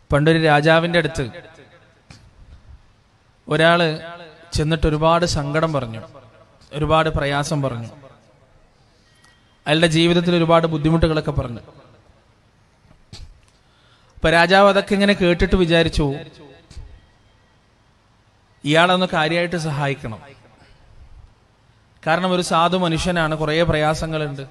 പണ്ടൊരു രാജാവിന്റെ അടുത്ത് ഒരാള് ചെന്നിട്ട് ഒരുപാട് സങ്കടം പറഞ്ഞു ഒരുപാട് പ്രയാസം പറഞ്ഞു അയാളുടെ ജീവിതത്തിൽ ഒരുപാട് ബുദ്ധിമുട്ടുകളൊക്കെ പറഞ്ഞു അപ്പൊ രാജാവ് അതൊക്കെ ഇങ്ങനെ കേട്ടിട്ട് വിചാരിച്ചു ഇയാളൊന്ന് കാര്യമായിട്ട് സഹായിക്കണം കാരണം ഒരു സാധു മനുഷ്യനാണ് കുറേ പ്രയാസങ്ങളുണ്ട്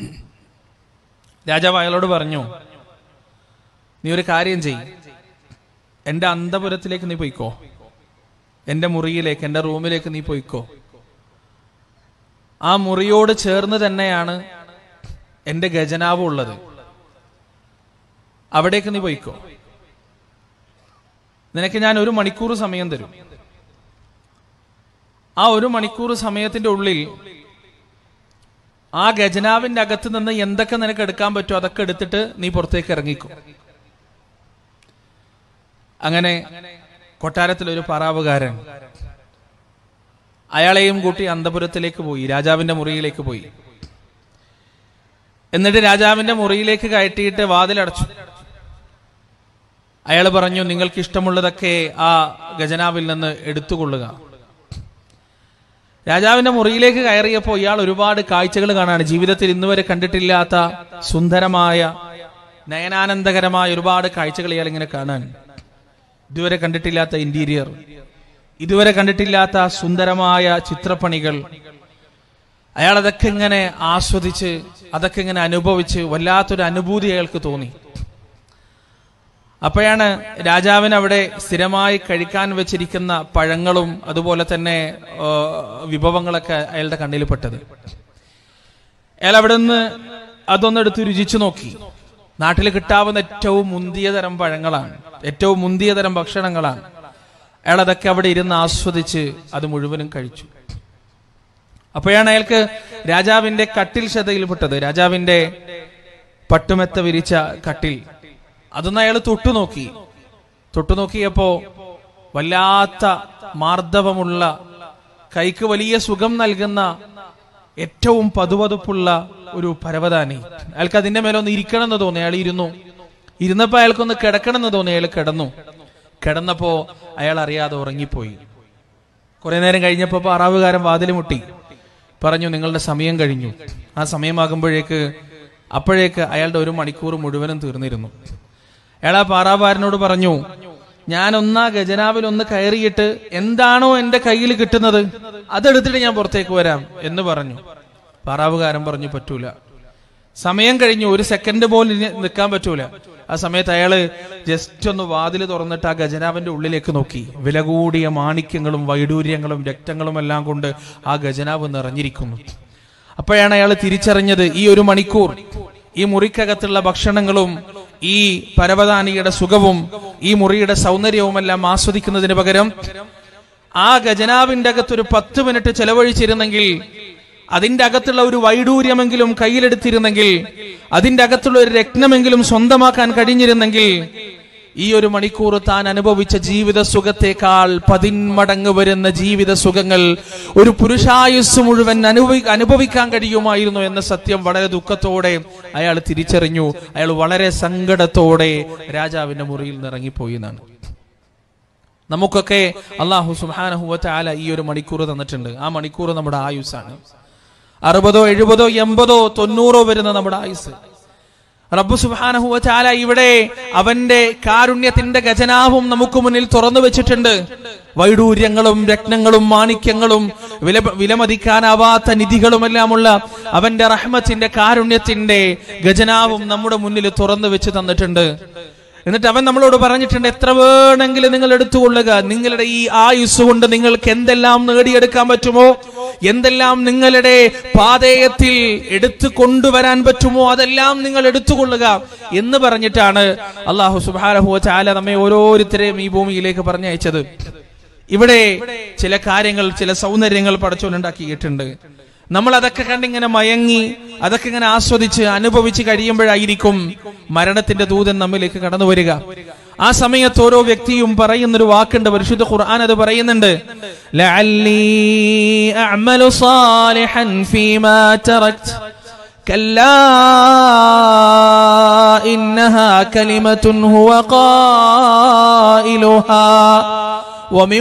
രാജാവ് അയാളോട് പറഞ്ഞു നീ ഒരു കാര്യം ചെയ് എന്റെ അന്തപുരത്തിലേക്ക് നീ പോയിക്കോ എന്റെ മുറിയിലേക്ക് എന്റെ റൂമിലേക്ക് നീ പോയിക്കോ ആ മുറിയോട് ചേർന്ന് തന്നെയാണ് എന്റെ ഖജനാവ് ഉള്ളത് അവിടേക്ക് നീ പോയിക്കോ നിനക്ക് ഞാൻ ഒരു മണിക്കൂർ സമയം തരും ആ ഒരു മണിക്കൂർ സമയത്തിന്റെ ഉള്ളിൽ ആ ഖജനാവിന്റെ അകത്ത് നിന്ന് എന്തൊക്കെ നിനക്ക് എടുക്കാൻ പറ്റുമോ അതൊക്കെ എടുത്തിട്ട് നീ പുറത്തേക്ക് ഇറങ്ങിക്കോ അങ്ങനെ കൊട്ടാരത്തിൽ ഒരു പറാവുകാരൻ അയാളെയും കൂട്ടി അന്തപുരത്തിലേക്ക് പോയി രാജാവിന്റെ മുറിയിലേക്ക് പോയി എന്നിട്ട് രാജാവിന്റെ മുറിയിലേക്ക് കയറ്റിയിട്ട് വാതിലടച്ചു അയാൾ പറഞ്ഞു നിങ്ങൾക്ക് ഇഷ്ടമുള്ളതൊക്കെ ആ ഖജനാവിൽ നിന്ന് എടുത്തുകൊള്ളുക രാജാവിന്റെ മുറിയിലേക്ക് കയറിയപ്പോൾ ഇയാൾ ഒരുപാട് കാഴ്ചകൾ കാണാണ് ജീവിതത്തിൽ ഇന്നുവരെ കണ്ടിട്ടില്ലാത്ത സുന്ദരമായ നയനാനന്ദകരമായ ഒരുപാട് കാഴ്ചകൾ ഇയാൾ ഇങ്ങനെ കാണാൻ ഇതുവരെ കണ്ടിട്ടില്ലാത്ത ഇന്റീരിയർ ഇതുവരെ കണ്ടിട്ടില്ലാത്ത സുന്ദരമായ ചിത്രപ്പണികൾ അയാൾ അതൊക്കെ ഇങ്ങനെ ആസ്വദിച്ച് അതൊക്കെ ഇങ്ങനെ അനുഭവിച്ച് വല്ലാത്തൊരു അനുഭൂതി അയാൾക്ക് തോന്നി അപ്പോഴാണ് രാജാവിന് അവിടെ സ്ഥിരമായി കഴിക്കാൻ വെച്ചിരിക്കുന്ന പഴങ്ങളും അതുപോലെ തന്നെ ആ, വിഭവങ്ങളൊക്കെ അയാളുടെ കണ്ണിൽ പെട്ടത് അയാൾ അവിടെ നിന്ന് അതൊന്നെടുത്ത് രുചിച്ചു നോക്കി നാട്ടിൽ കിട്ടാവുന്ന ഏറ്റവും മുന്തിയ തരം പഴങ്ങളാണ് ഏറ്റവും മുന്തിയ തരം ഭക്ഷണങ്ങളാണ് അയാൾ അതൊക്കെ അവിടെ ഇരുന്ന് ആസ്വദിച്ച് അത് മുഴുവനും കഴിച്ചു അപ്പോഴാണ് അയാൾക്ക് രാജാവിന്റെ കട്ടിൽ ശ്രദ്ധയിൽപ്പെട്ടത് രാജാവിന്റെ പട്ടുമെത്ത വിരിച്ച കട്ടിൽ അതൊന്ന് അയാൾ തൊട്ടുനോക്കി തൊട്ടുനോക്കിയപ്പോ വല്ലാത്ത മാർദ്ദവമുള്ള കൈക്ക് വലിയ സുഖം നൽകുന്ന ഏറ്റവും പതുപതുപ്പുള്ള ഒരു പരവതാനി അയാൾക്ക് അതിന്റെ മേലെ ഒന്ന് ഇരിക്കണം എന്ന് തോന്നി അയാൾ ഇരുന്നു ഇരുന്നപ്പോ അയാൾക്കൊന്ന് കിടക്കണം എന്ന് തോന്നി അയാൾ കിടന്നു കിടന്നപ്പോ അയാൾ അറിയാതെ ഉറങ്ങിപ്പോയി കുറെ നേരം കഴിഞ്ഞപ്പോ പാറാവുകാരൻ വാതിൽ മുട്ടി പറഞ്ഞു നിങ്ങളുടെ സമയം കഴിഞ്ഞു ആ സമയമാകുമ്പോഴേക്ക് അപ്പോഴേക്ക് അയാളുടെ ഒരു മണിക്കൂർ മുഴുവനും തീർന്നിരുന്നു അയാൾ ആ പാറാവുകാരനോട് പറഞ്ഞു ഞാൻ ഒന്നാ ഖജനാവിൽ ഒന്ന് കയറിയിട്ട് എന്താണോ എന്റെ കയ്യിൽ കിട്ടുന്നത് അതെടുത്തിട്ട് ഞാൻ പുറത്തേക്ക് വരാം എന്ന് പറഞ്ഞു പാറാവുകാരൻ പറഞ്ഞു പറ്റൂല സമയം കഴിഞ്ഞു ഒരു സെക്കൻഡ് പോലും ഇനി നിൽക്കാൻ പറ്റൂല ആ സമയത്ത് അയാള് ജസ്റ്റ് ഒന്ന് വാതിൽ തുറന്നിട്ട് ആ ഖജനാവിന്റെ ഉള്ളിലേക്ക് നോക്കി വില കൂടിയ മാണിക്യങ്ങളും വൈഡൂര്യങ്ങളും രക്തങ്ങളും എല്ലാം കൊണ്ട് ആ ഖജനാവ് നിറഞ്ഞിരിക്കുന്നു അപ്പോഴാണ് അയാൾ തിരിച്ചറിഞ്ഞത് ഈ ഒരു മണിക്കൂർ ഈ മുറിക്കകത്തുള്ള ഭക്ഷണങ്ങളും ഈ പരവതാനിയുടെ സുഖവും ഈ മുറിയുടെ സൗന്ദര്യവുമെല്ലാം ആസ്വദിക്കുന്നതിന് പകരം ആ ഖജനാവിന്റെ അകത്ത് ഒരു പത്ത് മിനിറ്റ് ചെലവഴിച്ചിരുന്നെങ്കിൽ അതിന്റെ അകത്തുള്ള ഒരു വൈഡൂര്യമെങ്കിലും കയ്യിലെടുത്തിരുന്നെങ്കിൽ അതിന്റെ അകത്തുള്ള ഒരു രത്നമെങ്കിലും സ്വന്തമാക്കാൻ കഴിഞ്ഞിരുന്നെങ്കിൽ ഈ ഒരു മണിക്കൂർ താൻ അനുഭവിച്ച ജീവിത സുഖത്തേക്കാൾ പതിന്മടങ്ങ് വരുന്ന ജീവിത സുഖങ്ങൾ ഒരു പുരുഷായുസ് മുഴുവൻ അനുഭവി അനുഭവിക്കാൻ കഴിയുമായിരുന്നു എന്ന സത്യം വളരെ ദുഃഖത്തോടെ അയാൾ തിരിച്ചറിഞ്ഞു അയാൾ വളരെ സങ്കടത്തോടെ രാജാവിന്റെ മുറിയിൽ നിന്ന് ഇറങ്ങിപ്പോയി എന്നാണ് നമുക്കൊക്കെ അള്ളാഹു സുഹാനഹുവറ്റ ആല ഈ ഒരു മണിക്കൂർ തന്നിട്ടുണ്ട് ആ മണിക്കൂർ നമ്മുടെ ആയുസ്സാണ് അറുപതോ എഴുപതോ എൺപതോ തൊണ്ണൂറോ വരുന്ന നമ്മുടെ ആയുസ് റബ്ബു സുബാനഹുവ ചാല ഇവിടെ അവന്റെ കാരുണ്യത്തിന്റെ ഖജനാവും നമുക്ക് മുന്നിൽ തുറന്നു വെച്ചിട്ടുണ്ട് വൈഡൂര്യങ്ങളും രത്നങ്ങളും മാണിക്യങ്ങളും വില വിലമതിക്കാനാവാത്ത നിധികളുമെല്ലാമുള്ള അവന്റെ റഹ്മത്തിന്റെ കാരുണ്യത്തിന്റെ ഖജനാവും നമ്മുടെ മുന്നിൽ തുറന്നു വെച്ച് തന്നിട്ടുണ്ട് എന്നിട്ട് അവൻ നമ്മളോട് പറഞ്ഞിട്ടുണ്ട് എത്ര വേണമെങ്കിലും നിങ്ങൾ എടുത്തുകൊള്ളുക നിങ്ങളുടെ ഈ ആയുസ് കൊണ്ട് നിങ്ങൾക്ക് എന്തെല്ലാം നേടിയെടുക്കാൻ പറ്റുമോ എന്തെല്ലാം നിങ്ങളുടെ പാതയത്തിൽ എടുത്തു കൊണ്ടുവരാൻ പറ്റുമോ അതെല്ലാം നിങ്ങൾ എടുത്തുകൊള്ളുക എന്ന് പറഞ്ഞിട്ടാണ് അള്ളാഹു സുബാനഹുവ ചാല നമ്മെ ഓരോരുത്തരെയും ഈ ഭൂമിയിലേക്ക് പറഞ്ഞയച്ചത് ഇവിടെ ചില കാര്യങ്ങൾ ചില സൗന്ദര്യങ്ങൾ പടച്ചോലുണ്ടാക്കിയിട്ടുണ്ട് നമ്മൾ അതൊക്കെ കണ്ടിങ്ങനെ മയങ്ങി അതൊക്കെ ഇങ്ങനെ ആസ്വദിച്ച് അനുഭവിച്ച് കഴിയുമ്പോഴായിരിക്കും മരണത്തിന്റെ ദൂതൻ നമ്മിലേക്ക് കടന്നു വരിക ആ സമയത്ത് ഓരോ വ്യക്തിയും പറയുന്നൊരു വാക്കുണ്ട് പരിശുദ്ധ ഖുർആൻ അത് പറയുന്നുണ്ട് ലഅല്ലി അഅ്മലു സാലിഹൻ ഫീമാ തറക്ത് كلا إنها كلمة هو قائلها ومن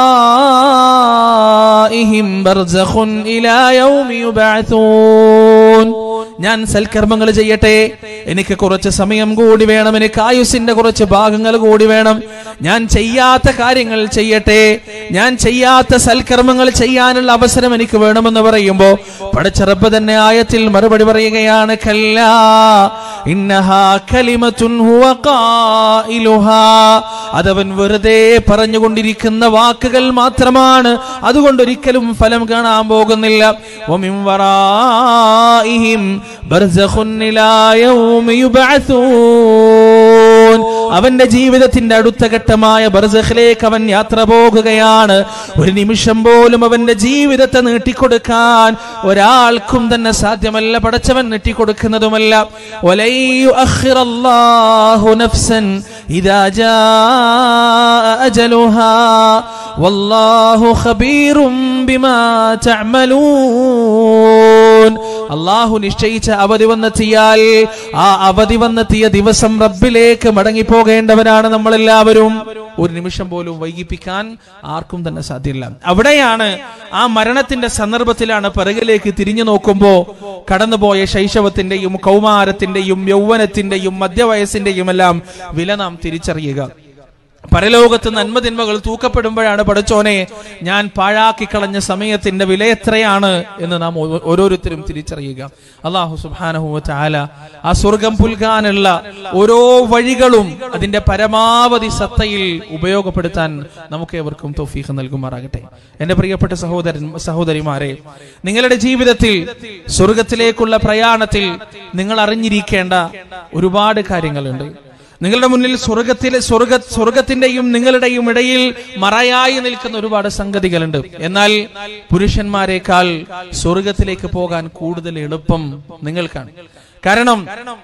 ورائهم برزخ إلى يوم يبعثون ഞാൻ സൽക്കർമ്മങ്ങൾ ചെയ്യട്ടെ എനിക്ക് കുറച്ച് സമയം കൂടി വേണം എനിക്ക് ആയുസിന്റെ കുറച്ച് ഭാഗങ്ങൾ കൂടി വേണം ഞാൻ ചെയ്യാത്ത കാര്യങ്ങൾ ചെയ്യട്ടെ ഞാൻ ചെയ്യാത്ത സൽക്കർമ്മങ്ങൾ ചെയ്യാനുള്ള അവസരം എനിക്ക് വേണമെന്ന് പറയുമ്പോ പടച്ചറപ്പ് തന്നെ ആയത്തിൽ മറുപടി പറയുകയാണ് കല്ലാ ഇന്നഹാ കലിമത്തുൻ ഹുവ ഖായിലുഹാ അതവൻ വെറുതെ പറഞ്ഞുകൊണ്ടിരിക്കുന്ന വാക്കുകൾ മാത്രമാണ് അതുകൊണ്ട് ഒരിക്കലും ഫലം കാണാൻ പോകുന്നില്ല വമിൻ വറാഇഹിം ബർസഖുൻ ഇലാ യൗമി യുബ്അസൂൻ അവന്റെ ജീവിതത്തിന്റെ അടുത്ത ഘട്ടമായ ബർസഖിലേക്ക് അവൻ യാത്ര പോകുകയാണ് ഒരു നിമിഷം പോലും അവന്റെ ജീവിതത്തെ നീട്ടിക്കൊടുക്കാൻ ഒരാൾക്കും തന്നെ സാധ്യമല്ല പടച്ചവൻ നീട്ടിക്കൊടുക്കുന്നതുമല്ല വലൈ യുഅഖിറല്ലാഹു നഫ്സൻ ഇദാ ജാഅ അജലുഹാ വല്ലാഹു ഖബീറും ബിമാ തഅമലൂൻ അള്ളാഹു നിശ്ചയിച്ച അവധി വന്നെത്തിയാൽ ആ അവധി വന്നെത്തിയ ദിവസം റബ്ബിലേക്ക് മടങ്ങിപ്പോകേണ്ടവരാണ് നമ്മളെല്ലാവരും ഒരു നിമിഷം പോലും വൈകിപ്പിക്കാൻ ആർക്കും തന്നെ സാധ്യമില്ല അവിടെയാണ് ആ മരണത്തിന്റെ സന്ദർഭത്തിലാണ് പിറകിലേക്ക് തിരിഞ്ഞു നോക്കുമ്പോ കടന്നുപോയ ശൈശവത്തിന്റെയും കൗമാരത്തിന്റെയും യൗവനത്തിന്റെയും മധ്യവയസ്സിന്റെയും എല്ലാം വില നാം തിരിച്ചറിയുക പരലോകത്ത് നന്മതിന്മകൾ തൂക്കപ്പെടുമ്പോഴാണ് പഠിച്ചോനെ ഞാൻ പാഴാക്കി കളഞ്ഞ സമയത്തിന്റെ വില എത്രയാണ് എന്ന് നാം ഓ- ഓരോരുത്തരും തിരിച്ചറിയുക അള്ളാഹു സുബാനഹു ചാല ആ സ്വർഗം പുൽകാനുള്ള ഓരോ വഴികളും അതിന്റെ പരമാവധി സത്തയിൽ ഉപയോഗപ്പെടുത്താൻ നമുക്ക് ഏവർക്കും തൗഫീഖ് നൽകുമാറാകട്ടെ എന്റെ പ്രിയപ്പെട്ട സഹോദരൻ സഹോദരിമാരെ നിങ്ങളുടെ ജീവിതത്തിൽ സ്വർഗത്തിലേക്കുള്ള പ്രയാണത്തിൽ നിങ്ങൾ അറിഞ്ഞിരിക്കേണ്ട ഒരുപാട് കാര്യങ്ങളുണ്ട് നിങ്ങളുടെ മുന്നിൽ സ്വർഗത്തിലെ സ്വർഗ സ്വർഗത്തിന്റെയും നിങ്ങളുടെയും ഇടയിൽ മറയായി നിൽക്കുന്ന ഒരുപാട് സംഗതികളുണ്ട് എന്നാൽ പുരുഷന്മാരെക്കാൾ സ്വർഗത്തിലേക്ക് പോകാൻ കൂടുതൽ എളുപ്പം നിങ്ങൾക്കാണ് കാരണം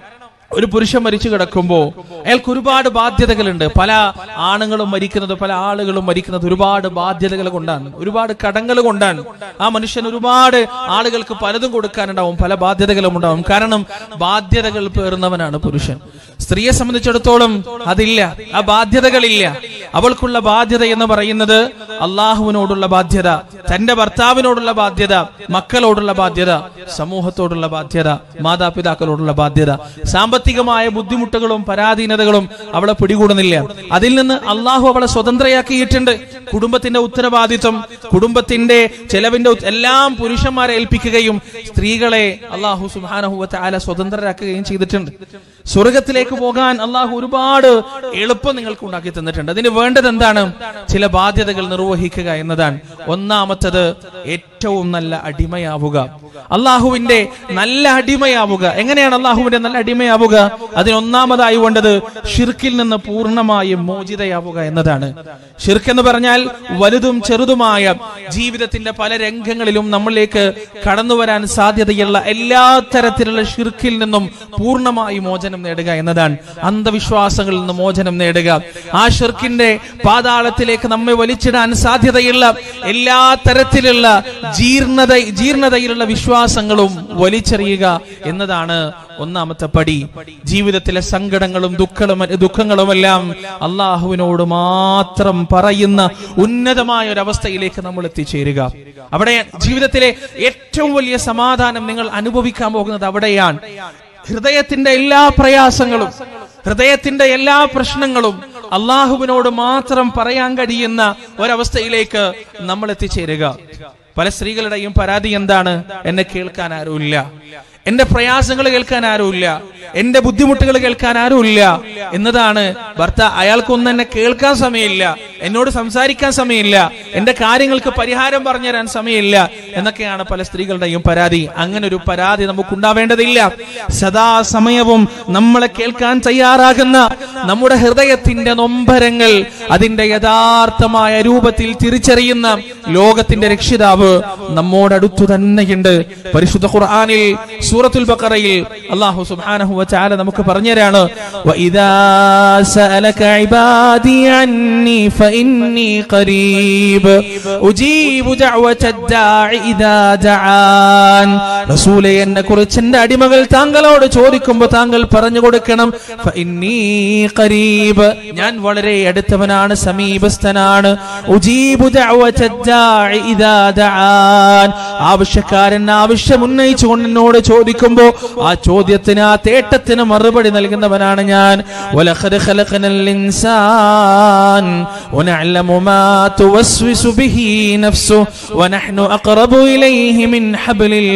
ഒരു പുരുഷൻ മരിച്ചു കിടക്കുമ്പോ അയാൾക്ക് ഒരുപാട് ബാധ്യതകളുണ്ട് പല ആണുങ്ങളും മരിക്കുന്നത് പല ആളുകളും മരിക്കുന്നത് ഒരുപാട് ബാധ്യതകൾ കൊണ്ടാണ് ഒരുപാട് കടങ്ങൾ കൊണ്ടാണ് ആ മനുഷ്യൻ ഒരുപാട് ആളുകൾക്ക് പലതും കൊടുക്കാനുണ്ടാവും പല ബാധ്യതകളും ഉണ്ടാവും കാരണം ബാധ്യതകൾ പേറുന്നവനാണ് പുരുഷൻ സ്ത്രീയെ സംബന്ധിച്ചിടത്തോളം അതില്ല ആ ബാധ്യതകളില്ല അവൾക്കുള്ള ബാധ്യത എന്ന് പറയുന്നത് അള്ളാഹുവിനോടുള്ള ബാധ്യത തന്റെ ഭർത്താവിനോടുള്ള ബാധ്യത മക്കളോടുള്ള ബാധ്യത സമൂഹത്തോടുള്ള ബാധ്യത മാതാപിതാക്കളോടുള്ള ബാധ്യത സാമ്പത്തികമായ ബുദ്ധിമുട്ടുകളും പരാധീനതകളും അവളെ പിടികൂടുന്നില്ല അതിൽ നിന്ന് അള്ളാഹു അവളെ സ്വതന്ത്രയാക്കിയിട്ടുണ്ട് കുടുംബത്തിന്റെ ഉത്തരവാദിത്വം കുടുംബത്തിന്റെ ചെലവിന്റെ ഉത്ത- എല്ലാം പുരുഷന്മാരെ ഏൽപ്പിക്കുകയും സ്ത്രീകളെ അള്ളാഹു സുബാനഹുവത്തെ ആല സ്വതന്ത്രരാക്കുകയും ചെയ്തിട്ടുണ്ട് സ്വർഗത്തിലേക്ക് പോകാൻ അള്ളാഹു ഒരുപാട് എളുപ്പം നിങ്ങൾക്ക് ഉണ്ടാക്കി തന്നിട്ടുണ്ട് അതിന് വേണ്ടത് എന്താണ് ചില ബാധ്യതകൾ നിർവഹിക്കുക എന്നതാണ് ഒന്നാമത്തത് ഏറ്റവും നല്ല അടിമയാവുക അള്ളാഹുവിന്റെ നല്ല അടിമയാവുക എങ്ങനെയാണ് അള്ളാഹുവിന്റെ നല്ല അടിമയാവുക അതിനൊന്നാമതായി വേണ്ടത് ഷിർക്കിൽ നിന്ന് പൂർണ്ണമായും മോചിതയാവുക എന്നതാണ് ഷിർക്ക് എന്ന് പറഞ്ഞാൽ വലുതും ചെറുതുമായ ജീവിതത്തിന്റെ പല രംഗങ്ങളിലും നമ്മളിലേക്ക് കടന്നു വരാൻ സാധ്യതയുള്ള എല്ലാ തരത്തിലുള്ള ഷിർക്കിൽ നിന്നും പൂർണ്ണമായി മോചനം നേടുക എന്നതാണ് അന്ധവിശ്വാസങ്ങളിൽ നിന്ന് മോചനം നേടുക ആ ഷിർക്കിന്റെ പാതാളത്തിലേക്ക് നമ്മെ വലിച്ചിടാൻ സാധ്യതയുള്ള എല്ലാ തരത്തിലുള്ള ജീർണത ജീർണതയിലുള്ള വിശ്വാസങ്ങളും വലിച്ചെറിയുക എന്നതാണ് ഒന്നാമത്തെ പടി ജീവിതത്തിലെ സങ്കടങ്ങളും ദുഃഖങ്ങളും ദുഃഖങ്ങളുമെല്ലാം അള്ളാഹുവിനോട് മാത്രം പറയുന്ന ഉന്നതമായ ഒരു അവസ്ഥയിലേക്ക് നമ്മൾ എത്തിച്ചേരുക അവിടെ ജീവിതത്തിലെ ഏറ്റവും വലിയ സമാധാനം നിങ്ങൾ അനുഭവിക്കാൻ പോകുന്നത് അവിടെയാണ് ഹൃദയത്തിന്റെ എല്ലാ പ്രയാസങ്ങളും ഹൃദയത്തിന്റെ എല്ലാ പ്രശ്നങ്ങളും അള്ളാഹുവിനോട് മാത്രം പറയാൻ കഴിയുന്ന ഒരവസ്ഥയിലേക്ക് നമ്മൾ എത്തിച്ചേരുക പല സ്ത്രീകളുടെയും പരാതി എന്താണ് എന്നെ കേൾക്കാൻ ആരുമില്ല എന്റെ പ്രയാസങ്ങൾ കേൾക്കാൻ ആരുമില്ല എന്റെ ബുദ്ധിമുട്ടുകൾ കേൾക്കാൻ ആരുമില്ല എന്നതാണ് ഭർത്ത അയാൾക്കൊന്നും എന്നെ കേൾക്കാൻ സമയമില്ല എന്നോട് സംസാരിക്കാൻ സമയമില്ല എന്റെ കാര്യങ്ങൾക്ക് പരിഹാരം പറഞ്ഞു തരാൻ സമയമില്ല എന്നൊക്കെയാണ് പല സ്ത്രീകളുടെയും പരാതി അങ്ങനെ ഒരു പരാതി നമുക്കുണ്ടാവേണ്ടതില്ല സദാസമയവും നമ്മളെ കേൾക്കാൻ തയ്യാറാകുന്ന നമ്മുടെ ഹൃദയത്തിന്റെ നൊമ്പരങ്ങൾ അതിന്റെ യഥാർത്ഥമായ രൂപത്തിൽ തിരിച്ചറിയുന്ന ലോകത്തിന്റെ രക്ഷിതാവ് നമ്മോടടുത്തു തന്നെയുണ്ട് പരിശുദ്ധ ഖുർആനിൽ സൂറത്തുൽ ബഖറയിൽ അല്ലാഹു സുബ്ഹാനഹു വ തആല നമുക്ക് പറഞ്ഞുതരാണ് വഇദാ സഅലക ഇബാദി അന്നി فإني قريب أجيب دعوة الداع إذا دعان റസൂലെ എന്നെ കുറിച്ച് എന്റെ അടിമകൾ താങ്കളോട് ചോദിക്കുമ്പോൾ താങ്കൾ പറഞ്ഞു കൊടുക്കണം ഫഇന്നീ ഖരീബ് ഞാൻ വളരെ അടുത്തവനാണ് സമീപസ്ഥനാണ് ഉജീബു ദഅവത ദാഇ ഇദാ ദആൻ ആവശ്യക്കാരൻ ആവശ്യം ഉന്നയിച്ചുകൊണ്ട് എന്നോട് ചോദിക്കുമ്പോ ആ ചോദ്യത്തിന് ആ തേട്ടത്തിന് മറുപടി നൽകുന്നവനാണ് ഞാൻ വലഖദ് ഖലഖനൽ ഇൻസാൻ വനഅലമു മാ തുവസ്വിസു ബിഹി നഫ്സു വനഹ്നു അഖറബു ഇലൈഹി മിൻ ഹബ്ലിൽ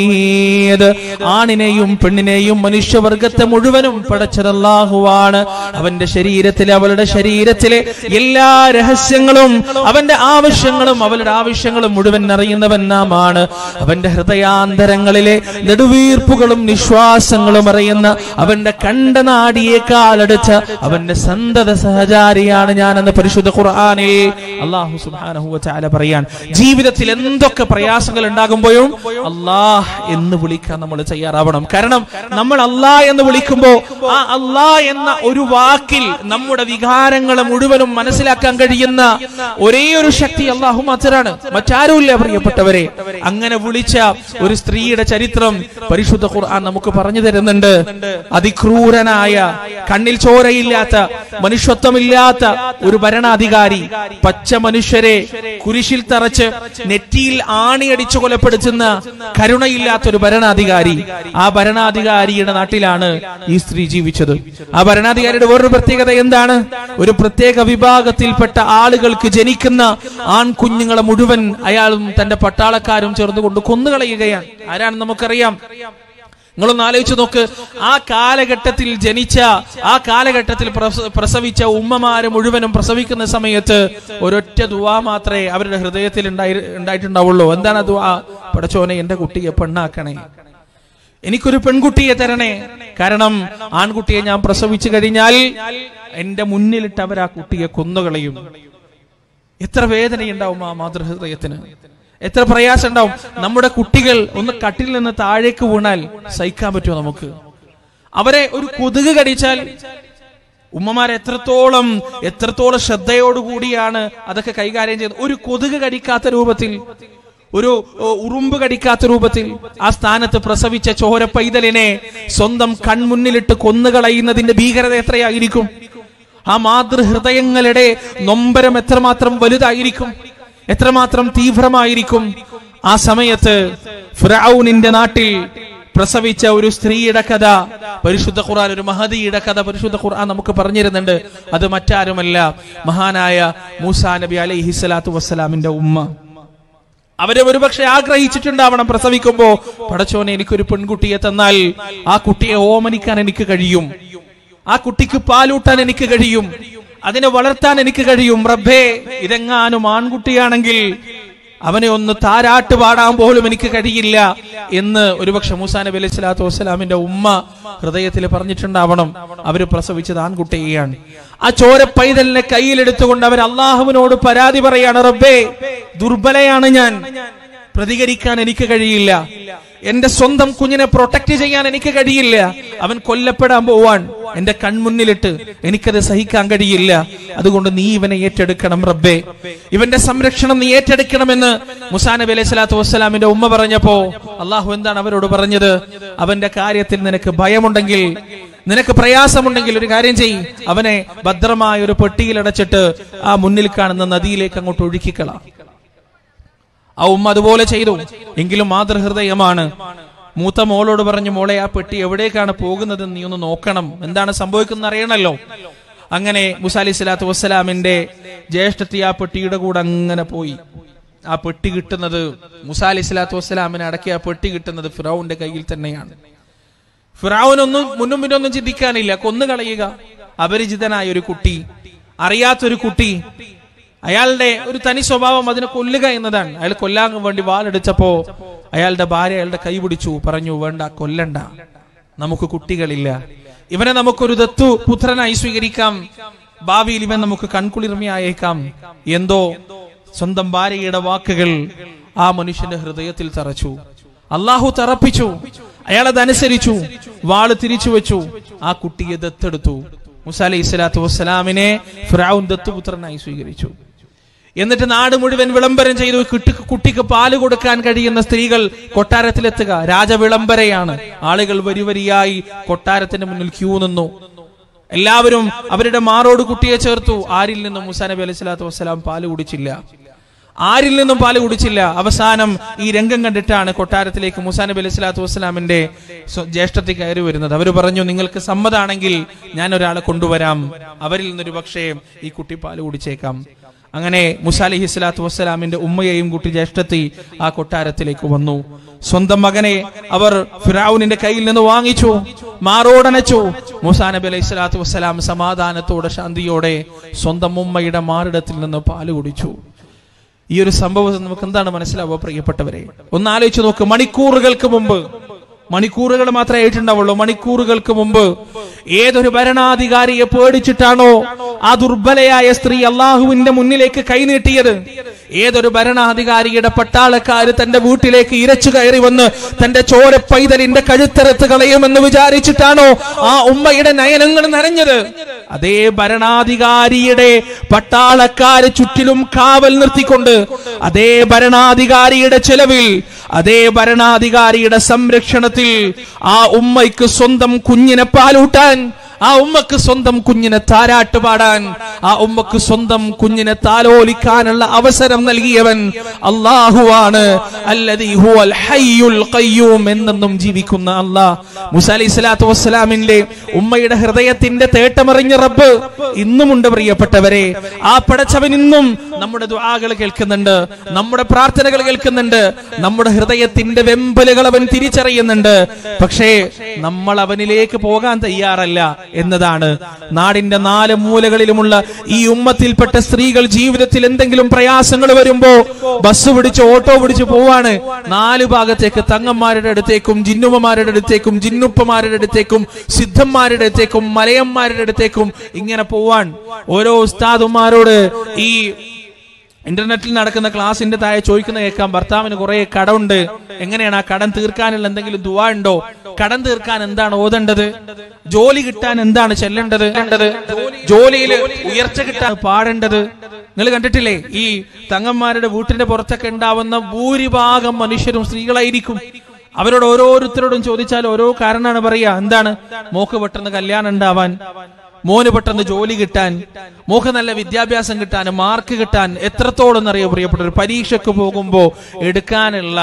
വരീദ് ആണിനെയും പെണ്ണിനെയും മനുഷ്യവർഗത്തെ മുഴുവനും പടച്ചത് അല്ലാഹുവാണ് അവന്റെ ശരീരത്തിലെ അവളുടെ ശരീരത്തിലെ എല്ലാ രഹസ്യങ്ങളും അവന്റെ ആവശ്യങ്ങളും അവളുടെ ആവശ്യങ്ങളും മുഴുവൻ അറിയുന്നവൻ നാമാണ് അവന്റെ ഹൃദയാന്തരങ്ങളിലെ നെടുവീർപ്പുകളും നിശ്വാസങ്ങളും അറിയുന്ന അവന്റെ കണ്ടനാടിയേക്കാളടുത്ത് അവന്റെ സന്തത സഹചാരിയാണ് ഞാനെന്ന് പരിശുദ്ധ ഖുർആനിൽ അള്ളാഹു സുബ്ഹാനഹു വതആല പറയാൻ ജീവിതത്തിൽ എന്തൊക്കെ പ്രയാസങ്ങൾ ഉണ്ടാകുമ്പോഴും അല്ലാഹ് എന്ന് വിളിക്കാൻ നമ്മൾ തയ്യാറാവണം കാരണം നമ്മൾ അല്ലാഹ് എന്ന് വിളിക്കുമ്പോ ആ അല്ലാഹ് എന്ന ഒരു വാക്കിൽ നമ്മുടെ വികാരങ്ങളെ മുഴുവനും മനസ്സിലാക്കാൻ കഴിയുന്ന ഒരേ ഒരു ശക്തി അള്ളാഹു മാത്രാണ് മറ്റാരുമില്ല പ്രിയപ്പെട്ടവരെ അങ്ങനെ വിളിച്ച ഒരു സ്ത്രീയുടെ ചരിത്രം പരിശുദ്ധ ഖുർആൻ നമുക്ക് പറഞ്ഞു തരുന്നുണ്ട് അതിക്രൂരനായ കണ്ണിൽ ചോരയില്ലാത്ത മനുഷ്യത്വമില്ലാത്ത ഒരു ഭരണാധികാരി പച്ച മനുഷ്യരെ കുരിശിൽ തറച്ച് നെറ്റിയിൽ ആണിയടിച്ചു കൊലപ്പെടുത്തുന്ന കരുണയില്ലാത്ത ഒരു ഭരണാധികാരി ആ ഭരണാധികാരിയുടെ നാട്ടിലാണ് ഈ സ്ത്രീ ജീവിച്ചത് ആ ഭരണാധികാരിയുടെ വേറൊരു പ്രത്യേകത എന്താണ് ഒരു പ്രത്യേക വിഭാഗത്തിൽപ്പെട്ട ആളുകൾക്ക് ജനിക്കുന്ന ആൺകുഞ്ഞുങ്ങളെ മുഴുവൻ അയാളും തന്റെ പട്ടാളക്കാരും ചേർന്നുകൊണ്ട് കൊന്നുകളയുകയാണ് ആരാണെന്ന് നമുക്കറിയാം നിങ്ങളൊന്ന് ആലോചിച്ച് നോക്ക് ആ കാലഘട്ടത്തിൽ ജനിച്ച ആ കാലഘട്ടത്തിൽ പ്രസ- പ്രസവിച്ച ഉമ്മമാര് മുഴുവനും പ്രസവിക്കുന്ന സമയത്ത് ഒരൊറ്റ ദുവാ മാത്രമേ അവരുടെ ഹൃദയത്തിൽ ഉണ്ടായി ഉണ്ടായിട്ടുണ്ടാവുള്ളൂ എന്താണ് ആ ദുവാ പടച്ചോനെ എന്റെ കുട്ടിയെ പെണ്ണാക്കണേ എനിക്കൊരു പെൺകുട്ടിയെ തരണേ കാരണം ആൺകുട്ടിയെ ഞാൻ പ്രസവിച്ചു കഴിഞ്ഞാൽ എന്റെ മുന്നിലിട്ട് അവർ ആ കുട്ടിയെ കൊന്നുകളയും എത്ര വേദനയുണ്ടാവും ആ മാതൃഹൃദയത്തിന് എത്ര പ്രയാസം ഉണ്ടാവും നമ്മുടെ കുട്ടികൾ ഒന്ന് കട്ടിൽ നിന്ന് താഴേക്ക് വീണാൽ സഹിക്കാൻ പറ്റുമോ നമുക്ക് അവരെ ഒരു കൊതുക് കടിച്ചാൽ ഉമ്മമാർ എത്രത്തോളം എത്രത്തോളം ശ്രദ്ധയോടുകൂടിയാണ് അതൊക്കെ കൈകാര്യം ചെയ്യുന്നത് ഒരു കൊതുക് കടിക്കാത്ത രൂപത്തിൽ ഒരു ഓ, ഉറുമ്പ് കടിക്കാത്ത രൂപത്തിൽ ആ സ്ഥാനത്ത് പ്രസവിച്ച ചോര പൈതലിനെ സ്വന്തം കൺമുന്നിലിട്ട് കൊന്നുകളയുന്നതിന്റെ ഭീകരത എത്രയായിരിക്കും ആ മാതൃഹൃദയങ്ങളുടെ നൊമ്പരം എത്രമാത്രം വലുതായിരിക്കും എത്രമാത്രം തീവ്രമായിരിക്കും ആ സമയത്ത് ഫിറൌനിന്റെ നാട്ടിൽ പ്രസവിച്ച ഒരു സ്ത്രീയുടെ കഥ പരിശുദ്ധ ഖുർആൻ ഒരു മഹദിയുടെ കഥ പരിശുദ്ധ ഖുർആൻ നമുക്ക് പറഞ്ഞിരുന്നുണ്ട് അത് മറ്റാരുമല്ല മഹാനായ മൂസാ നബി അലൈഹി സ്വലാത്തു വസ്സലാമിന്റെ ഉമ്മ അവരെ ഒരുപക്ഷെ ആഗ്രഹിച്ചിട്ടുണ്ടാവണം പ്രസവിക്കുമ്പോ പടച്ചോനെ എനിക്കൊരു പെൺകുട്ടിയെ തന്നാൽ ആ കുട്ടിയെ ഓമനിക്കാൻ എനിക്ക് കഴിയും ആ കുട്ടിക്ക് പാലൂട്ടാൻ എനിക്ക് കഴിയും അതിനെ വളർത്താൻ എനിക്ക് കഴിയും റബ്ബേ ഇതെങ്ങാനും ആൺകുട്ടിയാണെങ്കിൽ അവനെ ഒന്ന് താരാട്ട് പാടാൻ പോലും എനിക്ക് കഴിയില്ല എന്ന് ഒരുപക്ഷെ മൂസാ നബി അലൈഹി സ്വലാത്തു വസ്സലാമിന്റെ ഉമ്മ ഹൃദയത്തിൽ പറഞ്ഞിട്ടുണ്ടാവണം അവര് പ്രസവിച്ചത് ആൺകുട്ടിയെയാണ് ആ ചോര പൈതലിനെ കയ്യിലെടുത്തുകൊണ്ട് അവർ അള്ളാഹുവിനോട് പരാതി പറയാണ് റബ്ബേ ദുർബലയാണ് ഞാൻ പ്രതികരിക്കാൻ എനിക്ക് കഴിയില്ല എന്റെ സ്വന്തം കുഞ്ഞിനെ പ്രൊട്ടക്ട് ചെയ്യാൻ എനിക്ക് കഴിയില്ല അവൻ കൊല്ലപ്പെടാൻ പോവാൻ എന്റെ കൺമുന്നിലിട്ട് എനിക്കത് സഹിക്കാൻ കഴിയില്ല അതുകൊണ്ട് നീ ഇവനെ ഏറ്റെടുക്കണം റബ്ബേ ഇവന്റെ സംരക്ഷണം നീ ഏറ്റെടുക്കണമെന്ന് മുസാ നബി അലൈഹി സ്വലാത്തു വസ്സലാമിന്റെ ഉമ്മ പറഞ്ഞപ്പോ അള്ളാഹു എന്താണ് അവരോട് പറഞ്ഞത് അവന്റെ കാര്യത്തിൽ നിനക്ക് ഭയമുണ്ടെങ്കിൽ നിനക്ക് പ്രയാസമുണ്ടെങ്കിൽ ഒരു കാര്യം ചെയ്യ് അവനെ ഭദ്രമായ ഒരു പെട്ടിയിൽ അടച്ചിട്ട് ആ മുന്നിൽ കാണുന്ന നദിയിലേക്ക് അങ്ങോട്ട് ഒഴുക്കിക്കളാം ആ ഉമ്മ അതുപോലെ ചെയ്തു എങ്കിലും മാതൃഹൃദയമാണ് മൂത്ത മോളോട് പറഞ്ഞു മോളെ ആ പെട്ടി എവിടേക്കാണ് പോകുന്നത് നീ ഒന്ന് നോക്കണം എന്താണ് സംഭവിക്കുന്നത് അറിയണല്ലോ അങ്ങനെ മുസാ അലൈഹി സ്വലാത്തു വസ്സലാമിന്റെ ജ്യേഷ്ഠത്തി ആ പെട്ടിയുടെ കൂടെ അങ്ങനെ പോയി ആ പെട്ടി കിട്ടുന്നത് മുസാ അലൈഹി സ്വലാത്തു വസ്സലാമിനെ അടക്കി ആ പെട്ടി കിട്ടുന്നത് ഫിറൌന്റെ കയ്യിൽ തന്നെയാണ് ഫിറാവുനൊന്നും മുന്നും പിന്നൊന്നും ചിന്തിക്കാനില്ല കൊന്നുകളയുക അപരിചിതനായ ഒരു കുട്ടി അറിയാത്തൊരു കുട്ടി അയാളുടെ ഒരു തനി സ്വഭാവം അതിനെ കൊല്ലുക എന്നതാണ് അയാൾ കൊല്ലാൻ വേണ്ടി വാലെടുത്തപ്പോ അയാളുടെ ഭാര്യ അയാളുടെ കൈ പിടിച്ചു പറഞ്ഞു വേണ്ട കൊല്ലണ്ട നമുക്ക് കുട്ടികളില്ല ഇവനെ നമുക്കൊരു ദത്തു പുത്രനായി സ്വീകരിക്കാം ഭാവിയിൽ ഇവൻ നമുക്ക് കൺകുളിർമയായേക്കാം എന്തോ സ്വന്തം ഭാര്യയുടെ വാക്കുകൾ ആ മനുഷ്യന്റെ ഹൃദയത്തിൽ തറച്ചു അള്ളാഹു തറപ്പിച്ചു അയാൾ അതനുസരിച്ചു വാള് തിരിച്ചു വെച്ചു ആ കുട്ടിയെ ദത്തെടുത്തു മുസ അലൈഹി സ്വലാത്തു വസ്സലാമിനെ ഫിറൌൻ ദത്തുപുത്രനായി സ്വീകരിച്ചു എന്നിട്ട് നാട് മുഴുവൻ വിളംബരം ചെയ്തു കുട്ടി കുട്ടിക്ക് പാല് കൊടുക്കാൻ കഴിയുന്ന സ്ത്രീകൾ കൊട്ടാരത്തിലെത്തുക രാജവിളംബരയാണ് ആളുകൾ വരി വരിയായി കൊട്ടാരത്തിന് മുന്നിൽ ക്യൂ നിന്നു എല്ലാവരും അവരുടെ മാറോട് കുട്ടിയെ ചേർത്തു ആരിൽ നിന്നും മുസാ നബി അലൈഹി സ്വലാത്തു വസ്സലാം പാല് കുടിച്ചില്ല ആരിൽ നിന്നും പാല് കുടിച്ചില്ല അവസാനം ഈ രംഗം കണ്ടിട്ടാണ് കൊട്ടാരത്തിലേക്ക് മുസാ നബി അലൈഹി സ്വലാത്തു വസ്സലാമിന്റെ സ്വ- ജ്യേഷ്ഠത്തിൽ കയറി വരുന്നത് അവർ പറഞ്ഞു നിങ്ങൾക്ക് സമ്മതാണെങ്കിൽ ഞാൻ ഒരാളെ കൊണ്ടുവരാം അവരിൽ നിന്നൊരു പക്ഷേ ഈ കുട്ടി പാല് കുടിച്ചേക്കാം അങ്ങനെ മുസാ അലൈഹി സ്വലാത്തു വസ്സലാമിന്റെ ഉമ്മയെയും കുട്ടി ജ്യേഷ്ഠത്തി ആ കൊട്ടാരത്തിലേക്ക് വന്നു സ്വന്തം മകനെ അവർ ഫിറാവുനിന്റെ കയ്യിൽ നിന്ന് വാങ്ങിച്ചു മാറോടനച്ചു മൂസാ നബി അലൈഹി സ്വലാത്തു വസ്സലാം സമാധാനത്തോടെ ശാന്തിയോടെ സ്വന്തം ഉമ്മയുടെ മാറിടത്തിൽ നിന്ന് പാല് കുടിച്ചു ഈ ഒരു സംഭവം നമുക്ക് എന്താണ് മനസ്സിലാവുക പ്രിയപ്പെട്ടവരെ ഒന്ന് ആലോചിച്ച് നോക്ക് മണിക്കൂറുകൾക്ക് മുമ്പ് മണിക്കൂറുകൾ മാത്രമേ ആയിട്ടുണ്ടാവുള്ളൂ മണിക്കൂറുകൾക്ക് മുമ്പ് ഏതൊരു ഭരണാധികാരിയെ പേടിച്ചിട്ടാണോ ആ ദുർബലയായ സ്ത്രീ അള്ളാഹുവിന്റെ മുന്നിലേക്ക് കൈനീട്ടിയത് ഏതൊരു ഭരണാധികാരിയുടെ പട്ടാളക്കാര് തന്റെ വീട്ടിലേക്ക് ഇരച്ചു കയറി വന്ന് തന്റെ ചോര പൈതലിന്റെ കഴുത്തറത്ത് കളയുമെന്ന് വിചാരിച്ചിട്ടാണോ ആ ഉമ്മയുടെ നയനങ്ങൾ നനഞ്ഞത് അതേ ഭരണാധികാരിയുടെ പട്ടാളക്കാര് ചുറ്റിലും കാവൽ നിർത്തിക്കൊണ്ട് അതേ ഭരണാധികാരിയുടെ ചെലവിൽ അതേ ഭരണാധികാരിയുടെ സംരക്ഷണത്തിൽ ആ ഉമ്മയ്ക്ക് സ്വന്തം കുഞ്ഞിനെ പാലൂട്ടാൻ ആ ഉമ്മക്ക് സ്വന്തം കുഞ്ഞിനെ താരാട്ട് പാടാൻ ആ ഉമ്മക്ക് സ്വന്തം കുഞ്ഞിനെ താലോലിക്കാനുള്ള അവസരം നൽകിയവൻ അള്ളാഹുവാണ് അല്ലദീ ഹുവൽ ഹയ്യുൽ ഖയ്യൂം എന്നെന്നും ജീവിക്കുന്ന അല്ലാഹ് മുസ അലൈഹി സ്വലാത്തു വസ്സലാമിന്റെ ഉമ്മയുടെ ഹൃദയത്തിന്റെ തേട്ടമറിഞ്ഞ റബ്ബ് ഇന്നുമുണ്ട് പ്രിയപ്പെട്ടവരെ ആ പടച്ചവൻ ഇന്നും നമ്മുടെ ദുആകൾ കേൾക്കുന്നുണ്ട് നമ്മുടെ പ്രാർത്ഥനകൾ കേൾക്കുന്നുണ്ട് നമ്മുടെ ഹൃദയത്തിന്റെ വെമ്പലുകൾ അവൻ തിരിച്ചറിയുന്നുണ്ട് പക്ഷേ നമ്മൾ അവനിലേക്ക് പോകാൻ തയ്യാറല്ല എന്നതാണ് നാടിന്റെ നാല് മൂലകളിലുമുള്ള ഈ ഉമ്മത്തിൽപ്പെട്ട സ്ത്രീകൾ ജീവിതത്തിൽ എന്തെങ്കിലും പ്രയാസങ്ങൾ വരുമ്പോ ബസ് പിടിച്ച് ഓട്ടോ പിടിച്ച് പോവാണ് നാല് ഭാഗത്തേക്ക് തങ്ങന്മാരുടെ അടുത്തേക്കും ജിന്നുമ്മമാരുടെ അടുത്തേക്കും ജിന്നുപ്പമാരുടെ അടുത്തേക്കും സിദ്ധന്മാരുടെ അടുത്തേക്കും മലയന്മാരുടെ അടുത്തേക്കും ഇങ്ങനെ പോവാൻ ഓരോ ഉസ്താദുമാരോട് ഈ ഇന്റർനെറ്റിൽ നടക്കുന്ന ക്ലാസിന്റെ താഴെ ചോദിക്കുന്ന കേൾക്കാം ഭർത്താവിന് കുറെ കടമുണ്ട് എങ്ങനെയാണ് ആ കടം തീർക്കാനുള്ള എന്തെങ്കിലും ദുവാ ഉണ്ടോ കടം തീർക്കാൻ എന്താണ് ഓതേണ്ടത് ജോലി കിട്ടാൻ എന്താണ് ചെല്ലേണ്ടത് ജോലിയിൽ ഉയർച്ച കിട്ടാൻ പാടേണ്ടത് നിങ്ങൾ കണ്ടിട്ടില്ലേ ഈ തങ്ങന്മാരുടെ വീട്ടിന്റെ പുറത്തൊക്കെ ഉണ്ടാവുന്ന ഭൂരിഭാഗം മനുഷ്യരും സ്ത്രീകളായിരിക്കും അവരോട് ഓരോരുത്തരോടും ചോദിച്ചാൽ ഓരോ കാരണമാണ് പറയാ എന്താണ് മോക്ക് പെട്ടെന്ന് കല്യാണം ഉണ്ടാവാൻ മോന് പെട്ടെന്ന് ജോലി കിട്ടാൻ മോക്ക് നല്ല വിദ്യാഭ്യാസം കിട്ടാൻ മാർക്ക് കിട്ടാൻ എത്രത്തോളം എന്നറിയോ പ്രിയപ്പെട്ട ഒരു പരീക്ഷയ്ക്ക് പോകുമ്പോ എടുക്കാനുള്ള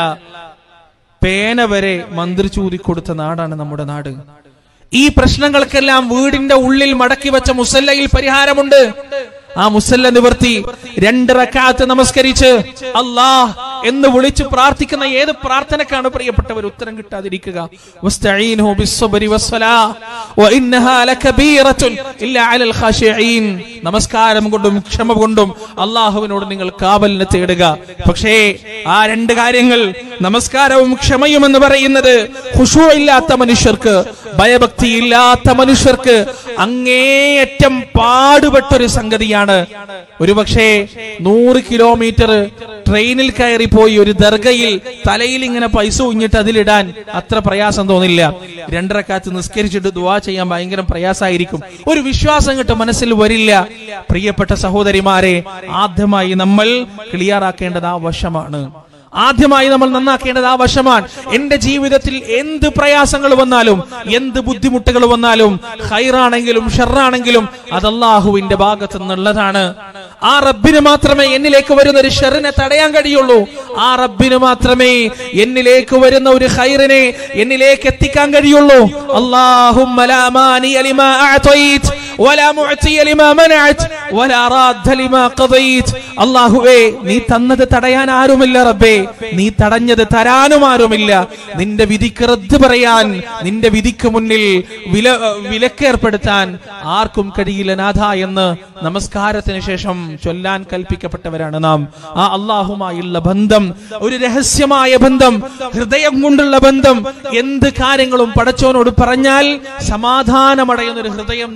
പേന വരെ മന്ത്രി ചൂതി കൊടുത്ത നാടാണ് നമ്മുടെ നാട് ഈ പ്രശ്നങ്ങൾക്കെല്ലാം വീടിന്റെ ഉള്ളിൽ മടക്കി വെച്ച മുസല്ലയിൽ പരിഹാരമുണ്ട് ആ മുസല്ല നിവർത്തി രണ്ട് റക്കാത്ത് നമസ്കരിച്ച് അല്ലാഹ് എന്ന് വിളിച്ച് പ്രാർത്ഥിക്കുന്ന ഏത് പ്രാർത്ഥനക്കാണ് പ്രിയപ്പെട്ടവർ ഉത്തരം കിട്ടാതിരിക്കുക വസ്തഈനു ബിസ്സബ്രി വസ്സലാ വഇന്നഹാ ലകബീറത്തുൻ ഇല്ലാ അലൽ ഖാശിഈൻ നമസ്കാരം കൊണ്ടും ക്ഷമ കൊണ്ടും അള്ളാഹുവിനോട് നിങ്ങൾ കാവലിനെ തേടുക പക്ഷേ ആ രണ്ട് കാര്യങ്ങൾ നമസ്കാരവും ക്ഷമയും എന്ന് പറയുന്നത് ഖുശൂ ഇല്ലാത്ത മനുഷ്യർക്ക് ഭയഭക്തി ഇല്ലാത്ത മനുഷ്യർക്ക് അങ്ങേയറ്റം പാടുപെട്ടൊരു സംഗതിയാണ് ഒരുപക്ഷേ നൂറ് കിലോമീറ്റർ ട്രെയിനിൽ കയറി പോയി ഒരു ദർഗയിൽ തലയിൽ ഇങ്ങനെ പൈസ ഉഞ്ഞിട്ട് അതിലിടാൻ അത്ര പ്രയാസം തോന്നില്ല രണ്ടരക്കാത്ത് നിസ്കരിച്ചിട്ട് ദുവാ ചെയ്യാൻ ഭയങ്കര പ്രയാസമായിരിക്കും ഒരു വിശ്വാസം കിട്ടും മനസ്സിൽ വരില്ല പ്രിയപ്പെട്ട സഹോദരിമാരെ ആദ്യമായി നമ്മൾ ക്ലിയർ ആക്കേണ്ടത് ആ വശമാണ് ആദ്യമായി നമ്മൾ നന്നാക്കേണ്ടത് ആ വശമാണ് എന്റെ ജീവിതത്തിൽ എന്ത് പ്രയാസങ്ങൾ വന്നാലും എന്ത് ബുദ്ധിമുട്ടുകൾ വന്നാലും ഹൈറാണെങ്കിലും ഷെറാണെങ്കിലും അത് അള്ളാഹുവിന്റെ ഭാഗത്തു നിന്നുള്ളതാണ് ആ റബ്ബിന് മാത്രമേ എന്നിലേക്ക് വരുന്ന ഒരു ഷെറിനെ തടയാൻ കഴിയുള്ളൂ ആ റബ്ബിന് മാത്രമേ എന്നിലേക്ക് വരുന്ന ഒരു ഹൈറിനെ എന്നിലേക്ക് എത്തിക്കാൻ കഴിയുള്ളൂ അള്ളാഹുമ്മ ലാ മാനിയ ലിമാ അഅതൈത് ولا معطي لما منعت ولا راد لما قضيت അള്ളാഹുവേ നീ തന്നത് തടയാൻ ആരുമില്ല റബ്ബേ നീ തടഞ്ഞത് തരാനും ആരുമില്ല നിന്റെ വിധിക്ക് റദ്ദ് പറയാൻ നിന്റെ വിധിക്ക് മുന്നിൽ വില വിലക്കേർപ്പെടുത്താൻ ആർക്കും കഴിയില്ല നാഥ എന്ന് നമസ്കാരത്തിന് ശേഷം ചൊല്ലാൻ കൽപ്പിക്കപ്പെട്ടവരാണ് നാം ആ അള്ളാഹുമായുള്ള ബന്ധം ഒരു രഹസ്യമായ ബന്ധം ഹൃദയം കൊണ്ടുള്ള ബന്ധം എന്ത് കാര്യങ്ങളും പടച്ചോനോട് പറഞ്ഞാൽ സമാധാനമടയുന്ന ഒരു ഹൃദയം നേടിയെടുക്കാൻ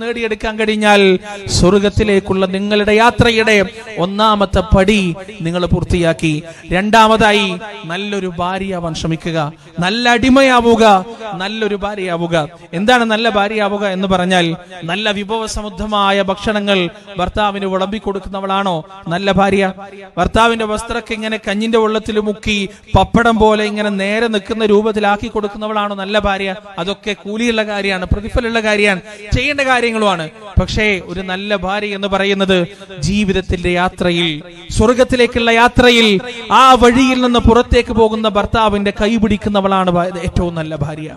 കൈപിടിക്കാൻ കഴിഞ്ഞാൽ സ്വർഗത്തിലേക്കുള്ള നിങ്ങളുടെ യാത്രയുടെ ഒന്നാമത്തെ പടി നിങ്ങൾ പൂർത്തിയാക്കി രണ്ടാമതായി നല്ലൊരു ഭാര്യയാവാൻ ശ്രമിക്കുക നല്ല അടിമയാവുക നല്ലൊരു ഭാര്യയാവുക എന്താണ് നല്ല ഭാര്യയാവുക എന്ന് പറഞ്ഞാൽ നല്ല വിഭവസമൃദ്ധമായ ഭക്ഷണങ്ങൾ ഭർത്താവിന് വിളമ്പി കൊടുക്കുന്നവളാണോ നല്ല ഭാര്യ ഭർത്താവിന്റെ വസ്ത്രമൊക്കെ ഇങ്ങനെ കഞ്ഞിന്റെ വെള്ളത്തിൽ മുക്കി പപ്പടം പോലെ ഇങ്ങനെ നേരെ നിൽക്കുന്ന രൂപത്തിലാക്കി കൊടുക്കുന്നവളാണോ നല്ല ഭാര്യ അതൊക്കെ കൂലിയുള്ള കാര്യമാണ് പ്രതിഫലമുള്ള കാര്യമാണ് ചെയ്യേണ്ട കാര്യങ്ങളുമാണ് പക്ഷേ ഒരു നല്ല ഭാര്യ എന്ന് പറയുന്നത് ജീവിതത്തിന്റെ യാത്രയിൽ സ്വർഗത്തിലേക്കുള്ള യാത്രയിൽ ആ വഴിയിൽ നിന്ന് പുറത്തേക്ക് പോകുന്ന ഭർത്താവിന്റെ കൈ പിടിക്കുന്നവളാണ് ഭാ- ഏറ്റവും നല്ല ഭാര്യ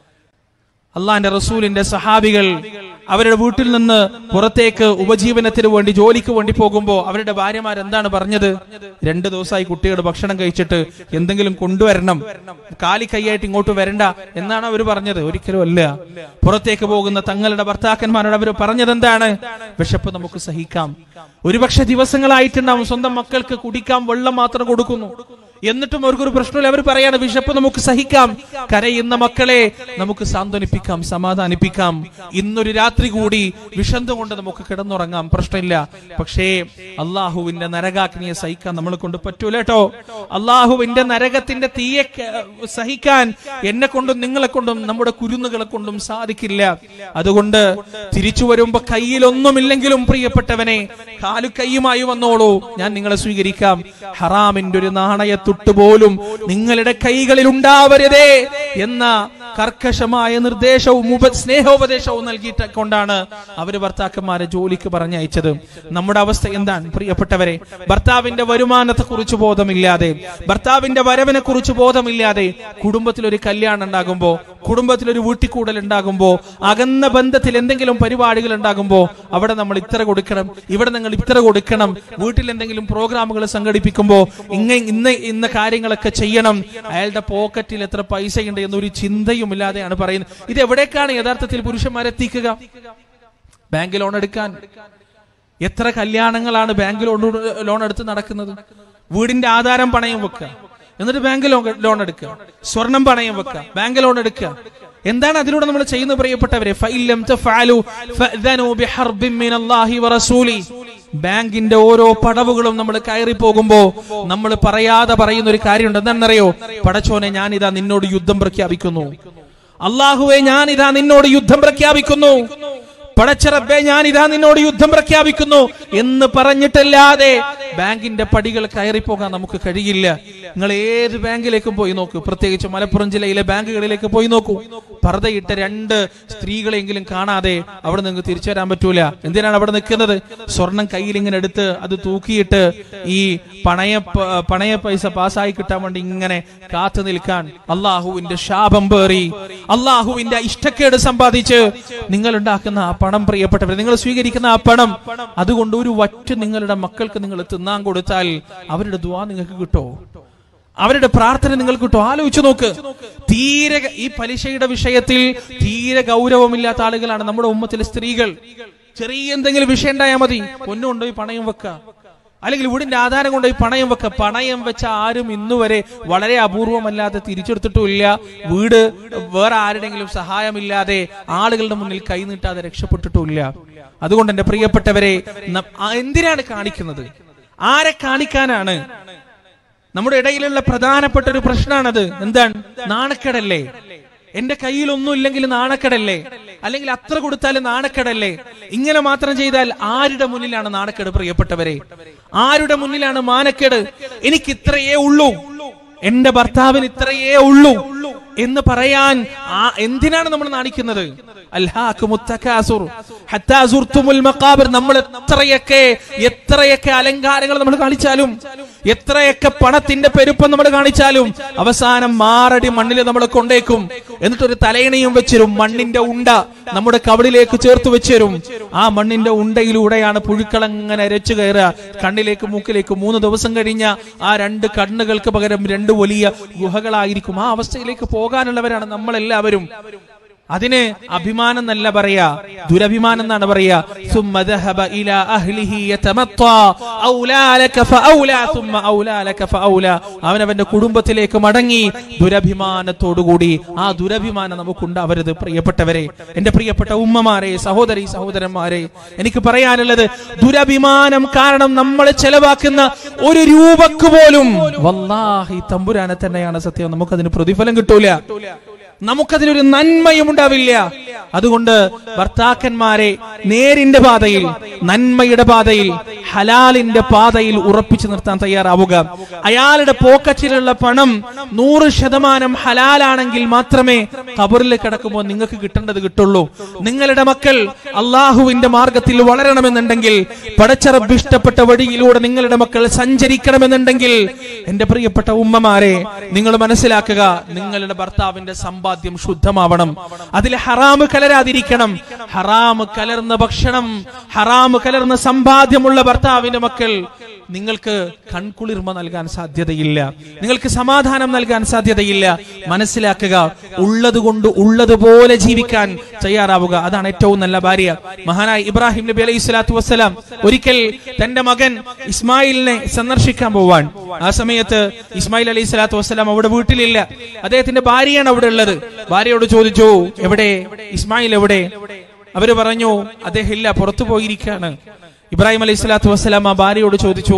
അള്ളാന്റെ റസൂലിന്റെ സഹാബികൾ അവരുടെ വീട്ടിൽ നിന്ന് പുറത്തേക്ക് ഉപജീവനത്തിന് വേണ്ടി ജോലിക്ക് വേണ്ടി പോകുമ്പോൾ അവരുടെ ഭാര്യമാർ എന്താണ് പറഞ്ഞത് രണ്ട് ദിവസമായി കുട്ടികൾ ഭക്ഷണം കഴിച്ചിട്ട് എന്തെങ്കിലും കൊണ്ടുവരണം കാലി കൈയായിട്ട് ഇങ്ങോട്ട് വരണ്ട എന്നാണ് അവർ പറഞ്ഞത് ഒരിക്കലും അല്ല പുറത്തേക്ക് പോകുന്ന തങ്ങളുടെ ഭർത്താക്കന്മാരോട് അവർ പറഞ്ഞത് എന്താണ് വിശപ്പ് നമുക്ക് സഹിക്കാം ഒരുപക്ഷെ ദിവസങ്ങളായിട്ടുണ്ടാവും സ്വന്തം മക്കൾക്ക് കുടിക്കാൻ വെള്ളം മാത്രം കൊടുക്കുന്നു എന്നിട്ടും അവർക്കൊരു പ്രശ്നമില്ല അവർ പറയാണ് വിശപ്പ് നമുക്ക് സഹിക്കാം കരയുന്ന മക്കളെ നമുക്ക് സാന്ത്വനിപ്പിക്കാം സമാധാനിപ്പിക്കാം ഇന്നൊരു രാത്രി കൂടി വിഷന്ത് കൊണ്ട് നമുക്ക് കിടന്നുറങ്ങാം പ്രശ്നമില്ല പക്ഷേ അള്ളാഹുവിന്റെ നരകാഗ്നിയെ സഹിക്കാൻ നമ്മളെ കൊണ്ട് പറ്റൂല കേട്ടോ അള്ളാഹുവിന്റെ നരകത്തിന്റെ തീയെ ക- സഹിക്കാൻ എന്നെ കൊണ്ടും നിങ്ങളെ കൊണ്ടും നമ്മുടെ കുരുന്നുകളെ കൊണ്ടും സാധിക്കില്ല അതുകൊണ്ട് തിരിച്ചു വരുമ്പോ കയ്യിലൊന്നുമില്ലെങ്കിലും പ്രിയപ്പെട്ടവനെ കാലു കൈയുമായി വന്നോളൂ ഞാൻ നിങ്ങളെ സ്വീകരിക്കാം ഹറാമിന്റെ ഒരു നാണയത്തുട്ട് പോലും നിങ്ങളുടെ കൈകളിൽ ഉണ്ടാവരുതേ എന്ന കർക്കശമായ നിർദ്ദേശവും ഉപ- സ്നേഹോപദേശവും നൽകിയിട്ട് കൊണ്ടാണ് അവര് ഭർത്താക്കന്മാരെ ജോലിക്ക് പറഞ്ഞയച്ചത് നമ്മുടെ അവസ്ഥ എന്താണ് പ്രിയപ്പെട്ടവരെ ഭർത്താവിന്റെ വരുമാനത്തെ കുറിച്ച് ബോധമില്ലാതെ ഭർത്താവിന്റെ വരവിനെ കുറിച്ച് ബോധമില്ലാതെ കുടുംബത്തിൽ ഒരു കല്യാണം ഉണ്ടാകുമ്പോ കുടുംബത്തിൽ ഒരു വീട്ടിക്കൂടൽ ഉണ്ടാകുമ്പോ അകന്ന ബന്ധത്തിൽ എന്തെങ്കിലും പരിപാടികൾ ഉണ്ടാകുമ്പോ അവിടെ നമ്മൾ ഇത്ര കൊടുക്കണം ഇവിടെ നിങ്ങൾ ഇത്ര കൊടുക്കണം വീട്ടിൽ എന്തെങ്കിലും പ്രോഗ്രാമുകൾ സംഘടിപ്പിക്കുമ്പോ ഇങ്ങ ഇന്ന് ഇന്ന കാര്യങ്ങളൊക്കെ ചെയ്യണം അയാളുടെ പോക്കറ്റിൽ എത്ര പൈസയുണ്ട് എന്നൊരു ചിന്തയും ഇല്ലാതെയാണ് പറയുന്നത് ഇത് എവിടേക്കാണ് യഥാർത്ഥത്തിൽ പുരുഷന്മാരെത്തിക്കുക ബാങ്ക് ലോൺ എടുക്കാൻ എത്ര കല്യാണങ്ങളാണ് ബാങ്ക് ലോൺ ലോൺ എടുത്ത് നടക്കുന്നത് വീടിന്റെ ആധാരം പണയം വെക്കുക എന്നിട്ട് ബാങ്ക് ലോൺ ലോൺ എടുക്കുക സ്വർണം പണയം വെക്കുക ബാങ്ക് ലോൺ എടുക്കുക എന്താണ് അതിലൂടെ നമ്മൾ ചെയ്യുന്നത് പ്രിയപ്പെട്ടവരെ ഫൈലം തഫഅലു ഫഅ്ദനു ബിഹർബിൻ മിനല്ലാഹി വറസൂലി ബാങ്കിന്റെ ഓരോ പടവുകളും നമ്മൾ കയറി പോകുമ്പോ നമ്മൾ പറയാതെ പറയുന്ന ഒരു കാര്യമുണ്ട് എന്താണെന്നറിയോ പടച്ചോനെ ഞാൻ ഇതാ നിന്നോട് യുദ്ധം പ്രഖ്യാപിക്കുന്നു അള്ളാഹുവെ ഞാൻ ഇതാ നിന്നോട് യുദ്ധം പ്രഖ്യാപിക്കുന്നു പടച്ചറബെ ഞാൻ ഇതാ നിന്നോട് യുദ്ധം പ്രഖ്യാപിക്കുന്നു എന്ന് പറഞ്ഞിട്ടല്ലാതെ ബാങ്കിന്റെ പടികൾ കയറിപ്പോകാൻ നമുക്ക് കഴിയില്ല നിങ്ങൾ ഏത് ബാങ്കിലേക്കും പോയി നോക്കൂ പ്രത്യേകിച്ച് മലപ്പുറം ജില്ലയിലെ ബാങ്കുകളിലേക്ക് പോയി നോക്കൂ പർദ്ദയിട്ട രണ്ട് സ്ത്രീകളെങ്കിലും കാണാതെ അവിടെ നിങ്ങൾക്ക് തിരിച്ചു വരാൻ പറ്റൂല എന്തിനാണ് അവിടെ നിൽക്കുന്നത് സ്വർണം കയ്യിൽ ഇങ്ങനെ എടുത്ത് അത് തൂക്കിയിട്ട് ഈ പണയ പ- പണയ പൈസ പാസ്സായി കിട്ടാൻ വേണ്ടി ഇങ്ങനെ കാത്തു നിൽക്കാൻ അള്ളാഹുവിന്റെ ശാപം പേറി അള്ളാഹുവിന്റെ ഇഷ്ടക്കേട് സമ്പാദിച്ച് നിങ്ങൾ ഉണ്ടാക്കുന്ന ആ പണം പ്രിയപ്പെട്ടവർ നിങ്ങൾ സ്വീകരിക്കുന്ന ആ പണം അതുകൊണ്ട് ഒരു വറ്റ് നിങ്ങളുടെ മക്കൾക്ക് നിങ്ങൾ തിന്നാൻ കൊടുത്താൽ അവരുടെ ദ്വാ നിങ്ങൾക്ക് കിട്ടോ അവരുടെ പ്രാർത്ഥന നിങ്ങൾക്ക് കിട്ടോ ആലോചിച്ചു നോക്ക് തീരെ ഈ പലിശയുടെ വിഷയത്തിൽ തീരെ ഗൗരവമില്ലാത്ത ആളുകളാണ് നമ്മുടെ ഉമ്മത്തിലെ സ്ത്രീകൾ ചെറിയ എന്തെങ്കിലും വിഷയം ഉണ്ടായാൽ മതി പൊന്നു കൊണ്ടുപോയി പണയം വെക്കുക അല്ലെങ്കിൽ വീടിന്റെ ആധാരം കൊണ്ടുപോയി പണയം വെക്ക പണയം വെച്ച ആരും ഇന്നുവരെ വളരെ അപൂർവമല്ലാതെ തിരിച്ചെടുത്തിട്ടുമില്ല വീട് വേറെ ആരുടെങ്കിലും സഹായമില്ലാതെ ആളുകളുടെ മുന്നിൽ കൈനീട്ടാതെ രക്ഷപ്പെട്ടിട്ടുമില്ല അതുകൊണ്ട് എന്റെ പ്രിയപ്പെട്ടവരെ ന- ആ എന്തിനാണ് കാണിക്കുന്നത് ആരെ കാണിക്കാനാണ് നമ്മുടെ ഇടയിലുള്ള പ്രധാനപ്പെട്ട ഒരു പ്രശ്നമാണത് എന്താണ് നാണക്കേടല്ലേ എന്റെ കയ്യിൽ ഒന്നും ഇല്ലെങ്കിൽ നാണക്കേടല്ലേ അല്ലെങ്കിൽ അത്ര കൊടുത്താൽ നാണക്കേടല്ലേ ഇങ്ങനെ മാത്രം ചെയ്താൽ ആരുടെ മുന്നിലാണ് നാണക്കേട് പ്രിയപ്പെട്ടവരെ ആരുടെ മുന്നിലാണ് മാനക്കേട് എനിക്ക് ഇത്രയേ ഉള്ളൂ എന്റെ ഭർത്താവിന് ഇത്രയേ ഉള്ളൂ എന്ന് പറയാൻ ആ എന്തിനാണ് നമ്മൾ നാണിക്കുന്നത് അൽഹാഖുമുത്തകാസുർ ഹത്താ സുർത്തുമുൽ മഖാബിർ നമ്മൾ എത്രയൊക്കെ എത്രയൊക്കെ അലങ്കാരങ്ങൾ നമ്മൾ കാണിച്ചാലും എത്രയൊക്കെ പണത്തിന്റെ പെരുപ്പം നമ്മൾ കാണിച്ചാലും അവസാനം മാറടി മണ്ണിൽ നമ്മൾ കൊണ്ടേക്കും എന്നിട്ടൊരു തലയണയും വെച്ചിരും മണ്ണിന്റെ ഉണ്ട നമ്മുടെ കവളിലേക്ക് ചേർത്ത് വെച്ചരും ആ മണ്ണിന്റെ ഉണ്ടയിലൂടെയാണ് പുഴുക്കളങ്ങനെ അരച്ചു കയറുക കണ്ണിലേക്ക് മൂക്കിലേക്ക് മൂന്ന് ദിവസം കഴിഞ്ഞ ആ രണ്ട് കണ്ണുകൾക്ക് പകരം രണ്ട് വലിയ ഗുഹകളായിരിക്കും ആ അവസ്ഥയിലേക്ക് പോകാനുള്ളവരാണ് നമ്മളെല്ലാവരും അതിന് അഭിമാനം എന്നല്ല പറയാ ദുരഭിമാനം എന്നാണ് പറയാ ثم ذهب إلى أهله يتمطى أولى لك فأولى ثم أولى لك فأولى അവൻ അവന്റെ കുടുംബത്തിലേക്ക് മടങ്ങി ദുരഭിമാനത്തോടുകൂടി ആ ദുരഭിമാനം നമുക്കുണ്ടാവരുത് പ്രിയപ്പെട്ടവരെ എന്റെ പ്രിയപ്പെട്ട ഉമ്മമാരെ സഹോദരി സഹോദരന്മാരെ എനിക്ക് പറയാനുള്ളത് ദുരഭിമാനം കാരണം നമ്മൾ ചെലവാക്കുന്ന ഒരു രൂപക്ക് പോലും വല്ലാഹി തമ്പുരാനെ തന്നെയാണ് സത്യം നമുക്കതിന് പ്രതിഫലം കിട്ടൂല നമുക്കതിലൊരു നന്മയും ഉണ്ടാവില്ല അതുകൊണ്ട് ഭർത്താക്കന്മാരെ നേരിന്റെ പാതയിൽ നന്മയുടെ പാതയിൽ ഹലാലിന്റെ പാതയിൽ ഉറപ്പിച്ചു നിർത്താൻ തയ്യാറാവുക അയാളുടെ പോക്കറ്റിലുള്ള പണം നൂറ് ശതമാനം ഹലാലാണെങ്കിൽ മാത്രമേ കബറിൽ കിടക്കുമ്പോൾ നിങ്ങൾക്ക് കിട്ടേണ്ടത് കിട്ടുള്ളൂ നിങ്ങളുടെ മക്കൾ അള്ളാഹുവിന്റെ മാർഗത്തിൽ വളരണമെന്നുണ്ടെങ്കിൽ പടച്ചറബ് ഇഷ്ടപ്പെട്ട വഴിയിലൂടെ നിങ്ങളുടെ മക്കൾ സഞ്ചരിക്കണമെന്നുണ്ടെങ്കിൽ എന്റെ പ്രിയപ്പെട്ട ഉമ്മമാരെ നിങ്ങൾ മനസ്സിലാക്കുക നിങ്ങളുടെ ഭർത്താവിന്റെ സമ്പാദ്യം ശുദ്ധമാവണം അതിൽ ഹറാമ് കലരാതിരിക്കണം ഹറാമ് കലർന്ന ഭക്ഷണം ഹറാമ് കലർന്ന സമ്പാദ്യമുള്ള ഭർത്താവിന്റെ മക്കൾ നിങ്ങൾക്ക് കൺകുളിർമ നൽകാൻ സാധ്യതയില്ല നിങ്ങൾക്ക് സമാധാനം നൽകാൻ സാധ്യതയില്ല മനസ്സിലാക്കുക ഉള്ളത് കൊണ്ട് ഉള്ളതുപോലെ ജീവിക്കാൻ തയ്യാറാവുക അതാണ് ഏറ്റവും നല്ല ഭാര്യ മഹാനായ ഇബ്രാഹിം നബി അലൈഹി സ്വലാത്തു വസ്സലാം ഒരിക്കൽ തന്റെ മകൻ ഇസ്മായിലിനെ സന്ദർശിക്കാൻ പോവാൻ ആ സമയത്ത് ഇസ്മായിൽ അലൈഹി സ്വലാത്തു വസ്സലാം അവിടെ വീട്ടിലില്ല അദ്ദേഹത്തിന്റെ ഭാര്യയാണ് അവിടെ ഉള്ളത് ഭാര്യയോട് ചോദിച്ചു എവിടെ ഇസ്മായിൽ എവിടെ അവര് പറഞ്ഞു അദ്ദേഹം ഇല്ല പുറത്തു പോയിരിക്കാണ് ഇബ്രാഹിം അലൈഹി സ്വലാത്തു വസ്സലാം ആ ഭാര്യയോട് ചോദിച്ചു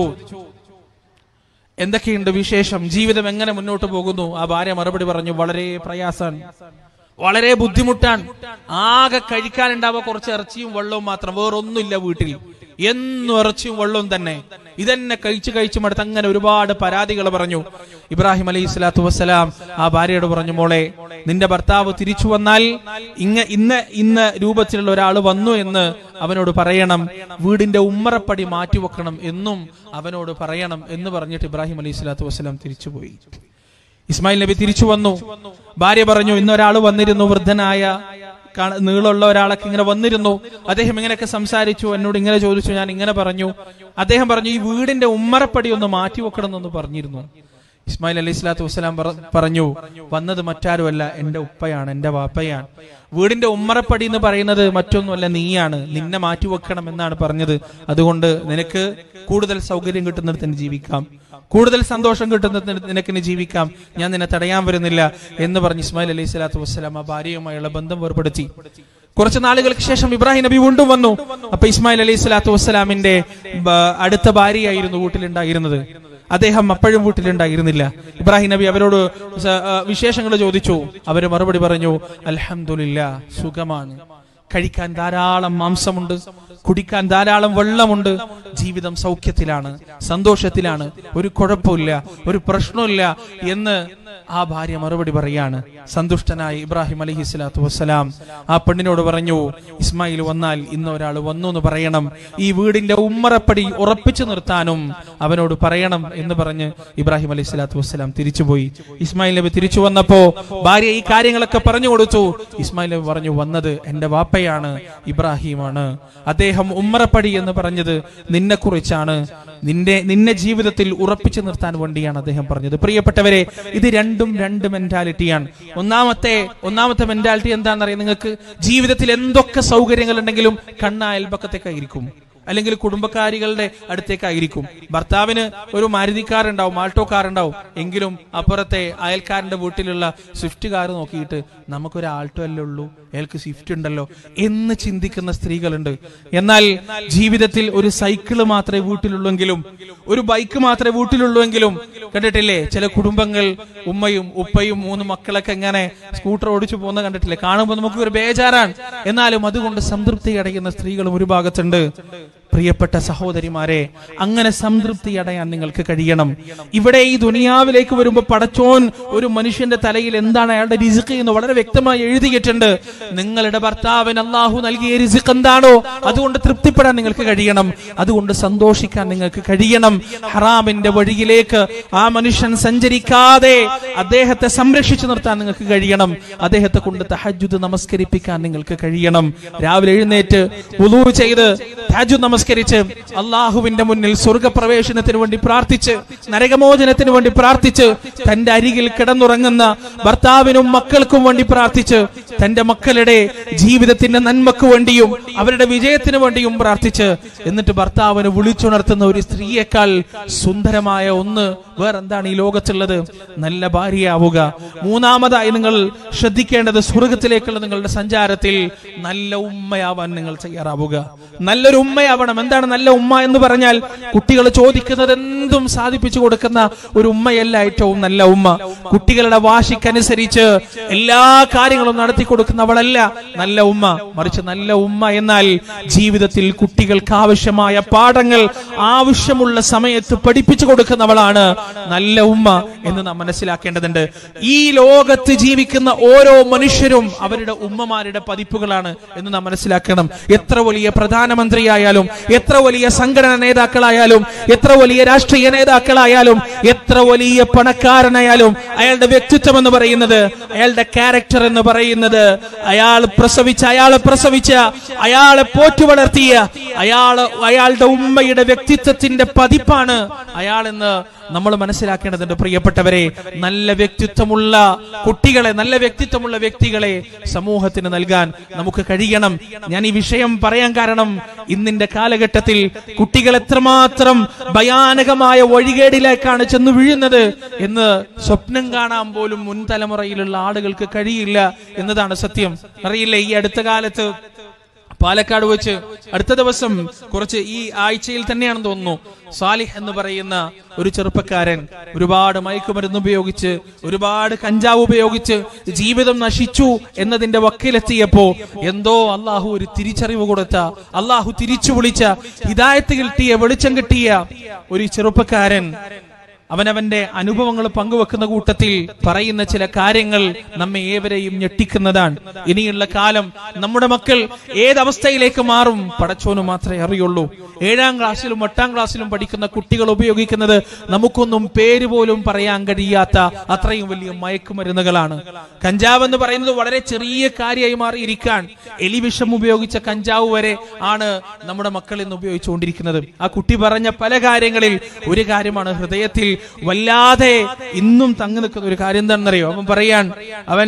എന്തൊക്കെയുണ്ട് വിശേഷം ജീവിതം എങ്ങനെ മുന്നോട്ട് പോകുന്നു ആ ഭാര്യ മറുപടി പറഞ്ഞു വളരെ പ്രയാസാണ് വളരെ ബുദ്ധിമുട്ടാണ് ആകെ കഴിക്കാനുണ്ടാവുക കുറച്ച് ഇറച്ചിയും വെള്ളവും മാത്രം വേറൊന്നുമില്ല വീട്ടിൽ എന്നും ഇറച്ചിയും വെള്ളവും തന്നെ ഇതന്നെ കഴിച്ചു കഴിച്ചു മടുത്ത് അങ്ങനെ ഒരുപാട് പരാതികൾ പറഞ്ഞു ഇബ്രാഹിം അലൈഹി സ്വലാത്തു വസ്സലാം ആ ഭാര്യയോട് പറഞ്ഞു മോളെ നിന്റെ ഭർത്താവ് തിരിച്ചു വന്നാൽ ഇങ്ങ ഇന്ന് ഇന്ന് രൂപത്തിലുള്ള ഒരാൾ വന്നു എന്ന് അവനോട് പറയണം വീടിന്റെ ഉമ്മറപ്പടി മാറ്റിവെക്കണം എന്നും അവനോട് പറയണം എന്ന് പറഞ്ഞിട്ട് ഇബ്രാഹിം അലൈഹി സ്വലാത്തു വസ്സലാം തിരിച്ചുപോയി ഇസ്മായിൽ നബി തിരിച്ചു വന്നു ഭാര്യ പറഞ്ഞു ഇന്നൊരാൾ വന്നിരുന്നു വൃദ്ധനായ കാണ- നീളമുള്ള ഒരാളൊക്കെ ഇങ്ങനെ വന്നിരുന്നു അദ്ദേഹം ഇങ്ങനെയൊക്കെ സംസാരിച്ചു എന്നോട് ഇങ്ങനെ ചോദിച്ചു ഞാൻ ഇങ്ങനെ പറഞ്ഞു അദ്ദേഹം പറഞ്ഞു ഈ വീടിന്റെ ഉമ്മറപ്പടി ഒന്ന് മാറ്റി വെക്കണം എന്നൊന്ന് പറഞ്ഞിരുന്നു ഇസ്മായിൽ അലൈഹി സ്വലാത്തു വസ്സലാം പറ- പറഞ്ഞു വന്നത് മറ്റാരുമല്ല എന്റെ ഉപ്പയാണ് എന്റെ വാപ്പയാണ് വീടിന്റെ ഉമ്മറപ്പടി എന്ന് പറയുന്നത് മറ്റൊന്നുമല്ല നീയാണ് നിന്നെ മാറ്റി വെക്കണം എന്നാണ് പറഞ്ഞത് അതുകൊണ്ട് നിനക്ക് കൂടുതൽ സൗകര്യം കിട്ടുന്നിടത്തിന് ജീവിക്കാം കൂടുതൽ സന്തോഷം കിട്ടുന്നതിന് നിനക്ക് ഇനി ജീവിക്കാം ഞാൻ നിന്നെ തടയാൻ വരുന്നില്ല എന്ന് പറഞ്ഞ് ഇസ്മായിൽ അലൈഹി സ്വലാത്തു വസ്സലാം ആ ഭാര്യയുമായുള്ള ബന്ധം വേർപെടുത്തി കുറച്ച് നാളുകൾക്ക് ശേഷം ഇബ്രാഹിം നബി വീണ്ടും വന്നു അപ്പൊ ഇസ്മായിൽ അലൈഹി സ്വലാത്തു വസ്സലാമിന്റെ ബ- അടുത്ത ഭാര്യയായിരുന്നു വീട്ടിലുണ്ടായിരുന്നത് അദ്ദേഹം അപ്പോഴും വീട്ടിലുണ്ടായിരുന്നില്ല ഇബ്രാഹിം നബി അവരോട് സ- ആ, വിശേഷങ്ങൾ ചോദിച്ചു അവര് മറുപടി പറഞ്ഞു അൽഹംദുലില്ല സുഖമാണ് കഴിക്കാൻ ധാരാളം മാംസമുണ്ട് കുടിക്കാൻ ധാരാളം വെള്ളമുണ്ട് ജീവിതം സൗഖ്യത്തിലാണ് സന്തോഷത്തിലാണ് ഒരു കുഴപ്പമില്ല ഒരു പ്രശ്നമില്ല എന്ന് ആ ഭാര്യ മറുപടി പറയാണ് സന്തുഷ്ടനായി ഇബ്രാഹിം അലഹി സ്വലാത്തു വസ്സലാം ആ പെണ്ണിനോട് പറഞ്ഞു ഇസ്മായിൽ വന്നാൽ ഇന്ന് ഒരാൾ വന്നു എന്ന് പറയണം ഈ വീടിന്റെ ഉമ്മറപ്പടി ഉറപ്പിച്ചു നിർത്താനും അവനോട് പറയണം എന്ന് പറഞ്ഞ് ഇബ്രാഹിം അലൈഹി സ്വലാത്തു വസ്സലാം തിരിച്ചുപോയി ഇസ്മായിൽ നബി തിരിച്ചു വന്നപ്പോ ഭാര്യ ഈ കാര്യങ്ങളൊക്കെ പറഞ്ഞു കൊടുത്തു ഇസ്മായിൽ നബി പറഞ്ഞു വന്നത് എന്റെ വാപ്പയാണ് ഇബ്രാഹിമാണ് അദ്ദേഹം ഉമ്മറപ്പടി എന്ന് പറഞ്ഞത് നിന്നെ കുറിച്ചാണ് നിന്റെ നിന്നെ ജീവിതത്തിൽ ഉറപ്പിച്ചു നിർത്താൻ വേണ്ടിയാണ് അദ്ദേഹം പറഞ്ഞത് പ്രിയപ്പെട്ടവരെ ഇത് രണ്ടും രണ്ട് മെന്റാലിറ്റിയാണ് ഒന്നാമത്തെ ഒന്നാമത്തെ മെന്റാലിറ്റി എന്താണെന്നറിയാം നിങ്ങൾക്ക് ജീവിതത്തിൽ എന്തൊക്കെ സൗകര്യങ്ങൾ ഉണ്ടെങ്കിലും കണ്ണ അയൽപക്കത്തേക്കായിരിക്കും അല്ലെങ്കിൽ കുടുംബക്കാരികളുടെ അടുത്തേക്കായിരിക്കും ഭർത്താവിന് ഒരു മാരുതി കാർ ഉണ്ടാവും ആൾട്ടോ കാർ ഉണ്ടാവും എങ്കിലും അപ്പുറത്തെ അയൽക്കാരന്റെ വീട്ടിലുള്ള സ്വിഫ്റ്റ് കാർ നോക്കിയിട്ട് നമുക്കൊരു ആൾട്ടോ അല്ലേ ഉള്ളൂ അയാൾക്ക് സ്വിഫ്റ്റ് ഉണ്ടല്ലോ എന്ന് ചിന്തിക്കുന്ന സ്ത്രീകളുണ്ട് എന്നാൽ ജീവിതത്തിൽ ഒരു സൈക്കിള് മാത്രമേ വീട്ടിലുള്ളെങ്കിലും ഒരു ബൈക്ക് മാത്രമേ വീട്ടിലുള്ളൂവെങ്കിലും കണ്ടിട്ടില്ലേ ചില കുടുംബങ്ങൾ ഉമ്മയും ഉപ്പയും മൂന്ന് മക്കളൊക്കെ എങ്ങനെ സ്കൂട്ടർ ഓടിച്ചു പോകുന്ന കണ്ടിട്ടില്ലേ കാണുമ്പോൾ നമുക്ക് ഒരു ബേജാറാണ് എന്നാലും അതുകൊണ്ട് സംതൃപ്തി അടയുന്ന സ്ത്രീകളും ഒരു ഭാഗത്തുണ്ട് പ്രിയപ്പെട്ട സഹോദരിമാരെ അങ്ങനെ സംതൃപ്തി അടയാൻ നിങ്ങൾക്ക് കഴിയണം ഇവിടെ ഈ ദുനിയാവിലേക്ക് വരുമ്പോൾ പടച്ചോൻ ഒരു മനുഷ്യന്റെ തലയിൽ എന്താണ് അയാളുടെ രിസുക്ക് എന്ന് വളരെ വ്യക്തമായി എഴുതിയിട്ടുണ്ട് നിങ്ങളുടെ ഭർത്താവിന് അള്ളാഹു നൽകിയ രിസുക്ക് എന്താണോ അതുകൊണ്ട് തൃപ്തിപ്പെടാൻ നിങ്ങൾക്ക് കഴിയണം അതുകൊണ്ട് സന്തോഷിക്കാൻ നിങ്ങൾക്ക് കഴിയണം ഹറാമിന്റെ വഴിയിലേക്ക് ആ മനുഷ്യൻ സഞ്ചരിക്കാതെ അദ്ദേഹത്തെ സംരക്ഷിച്ചു നിർത്താൻ നിങ്ങൾക്ക് കഴിയണം അദ്ദേഹത്തെ കൊണ്ട് തഹജുദ് നമസ്കരിപ്പിക്കാൻ നിങ്ങൾക്ക് കഴിയണം രാവിലെ എഴുന്നേറ്റ് വുളൂ ചെയ്ത് തഹജുദ് നമസ്കരിക്കാൻ നമസ്കരിച്ച് അള്ളാഹുവിന്റെ മുന്നിൽ സ്വർഗപ്രവേശനത്തിന് വേണ്ടി പ്രാർത്ഥിച്ച് നരകമോചനത്തിന് വേണ്ടി പ്രാർത്ഥിച്ച് തന്റെ അരികിൽ കിടന്നുറങ്ങുന്ന ഭർത്താവിനും മക്കൾക്കും വേണ്ടി പ്രാർത്ഥിച്ച് തന്റെ മക്കളുടെ ജീവിതത്തിന്റെ നന്മക്ക് വേണ്ടിയും അവരുടെ വിജയത്തിന് വേണ്ടിയും പ്രാർത്ഥിച്ച് എന്നിട്ട് ഭർത്താവിന് വിളിച്ചുണർത്തുന്ന ഒരു സ്ത്രീയേക്കാൾ സുന്ദരമായ ഒന്ന് വേറെന്താണ് ഈ ലോകത്തുള്ളത് നല്ല ഭാര്യയാവുക മൂന്നാമതായി നിങ്ങൾ ശ്രദ്ധിക്കേണ്ടത് സ്വർഗത്തിലേക്കുള്ള നിങ്ങളുടെ സഞ്ചാരത്തിൽ നല്ല ഉമ്മയാവാൻ നിങ്ങൾ തയ്യാറാവുക നല്ലൊരു ഉമ്മയാവണം എന്താണ് നല്ല ഉമ്മ എന്ന് പറഞ്ഞാൽ കുട്ടികൾ ചോദിക്കുന്നത് എന്തും സാധിപ്പിച്ചു കൊടുക്കുന്ന ഒരു ഉമ്മയല്ല ഏറ്റവും നല്ല ഉമ്മ കുട്ടികളുടെ വാശിക്കനുസരിച്ച് എല്ലാ കാര്യങ്ങളും നടത്തി കൊടുക്കുന്നവളല്ല നല്ല ഉമ്മ മറിച്ച് നല്ല ഉമ്മ എന്നാൽ ജീവിതത്തിൽ കുട്ടികൾക്ക് ആവശ്യമായ പാഠങ്ങൾ ആവശ്യമുള്ള സമയത്ത് പഠിപ്പിച്ചു കൊടുക്കുന്നവളാണ് നല്ല ഉമ്മ എന്ന് നാം മനസ്സിലാക്കേണ്ടതുണ്ട് ഈ ലോകത്ത് ജീവിക്കുന്ന ഓരോ മനുഷ്യരും അവരുടെ ഉമ്മമാരുടെ പതിപ്പുകളാണ് എന്ന് നാം മനസ്സിലാക്കണം എത്ര വലിയ പ്രധാനമന്ത്രിയായാലും എത്ര വലിയ സംഘടന നേതാക്കളായാലും എത്ര വലിയ രാഷ്ട്രീയ നേതാക്കളായാലും എത്ര വലിയ പണക്കാരനായാലും അയാളുടെ വ്യക്തിത്വം എന്ന് പറയുന്നത് അയാളുടെ ക്യാരക്ടർ എന്ന് പറയുന്നത് അയാൾ പ്രസവിച്ച അയാളെ പ്രസവിച്ച അയാളെ പോറ്റു വളർത്തിയ അയാള് അയാളുടെ ഉമ്മയുടെ വ്യക്തിത്വത്തിന്റെ പതിപ്പാണ് അയാളെന്ന് നമ്മൾ മനസ്സിലാക്കേണ്ടതുണ്ട് പ്രിയപ്പെട്ടവരെ നല്ല വ്യക്തിത്വമുള്ള കുട്ടികളെ നല്ല വ്യക്തിത്വമുള്ള വ്യക്തികളെ സമൂഹത്തിന് നൽകാൻ നമുക്ക് കഴിയണം ഞാൻ ഈ വിഷയം പറയാൻ കാരണം ഇന്നിന്റെ കാലഘട്ടത്തിൽ കുട്ടികൾ എത്രമാത്രം ഭയാനകമായ വഴികേടിലേക്കാണ് ചെന്ന് വീഴുന്നത് എന്ന് സ്വപ്നം കാണാൻ പോലും മുൻ തലമുറയിലുള്ള ആളുകൾക്ക് കഴിയില്ല എന്നതാണ് സത്യം അറിയില്ല ഈ അടുത്ത കാലത്ത് പാലക്കാട് വെച്ച് അടുത്ത ദിവസം കുറച്ച് ഈ ആഴ്ചയിൽ തന്നെയാണെന്ന് തോന്നുന്നു സാലിഹ് എന്ന് പറയുന്ന ഒരു ചെറുപ്പക്കാരൻ ഒരുപാട് മയക്കുമരുന്ന് ഉപയോഗിച്ച് ഒരുപാട് കഞ്ചാവ് ഉപയോഗിച്ച് ജീവിതം നശിച്ചു എന്നതിന്റെ വക്കിലെത്തിയപ്പോ എന്തോ അള്ളാഹു ഒരു തിരിച്ചറിവ് കൊടുത്ത അള്ളാഹു തിരിച്ചു വിളിച്ച ഹിദായത്ത് കിട്ടിയ വെളിച്ചം കിട്ടിയ ഒരു ചെറുപ്പക്കാരൻ അവനവന്റെ അനുഭവങ്ങൾ പങ്കുവെക്കുന്ന കൂട്ടത്തിൽ പറയുന്ന ചില കാര്യങ്ങൾ നമ്മെ ഏവരെയും ഞെട്ടിക്കുന്നതാണ് ഇനിയുള്ള കാലം നമ്മുടെ മക്കൾ ഏതവസ്ഥയിലേക്ക് മാറും പടച്ചോന് മാത്രമേ അറിയുള്ളൂ ഏഴാം ക്ലാസ്സിലും എട്ടാം ക്ലാസ്സിലും പഠിക്കുന്ന കുട്ടികൾ ഉപയോഗിക്കുന്നത് നമുക്കൊന്നും പേര് പോലും പറയാൻ കഴിയാത്ത അത്രയും വലിയ മയക്കുമരുന്നുകളാണ് കഞ്ചാവ് എന്ന് പറയുന്നത് വളരെ ചെറിയ കാര്യമായി മാറിയിരിക്കാൻ എലിവിഷം ഉപയോഗിച്ച കഞ്ചാവ് വരെ ആണ് നമ്മുടെ മക്കൾ ഇന്ന് ഉപയോഗിച്ചുകൊണ്ടിരിക്കുന്നത് ആ കുട്ടി പറഞ്ഞ പല കാര്യങ്ങളിൽ ഒരു കാര്യമാണ് ഹൃദയത്തിൽ വല്ലാതെ ഇന്നും തങ്ങി നിൽക്കുന്ന ഒരു കാര്യം എന്താണെന്നറിയോ അവൻ പറയാൻ അവൻ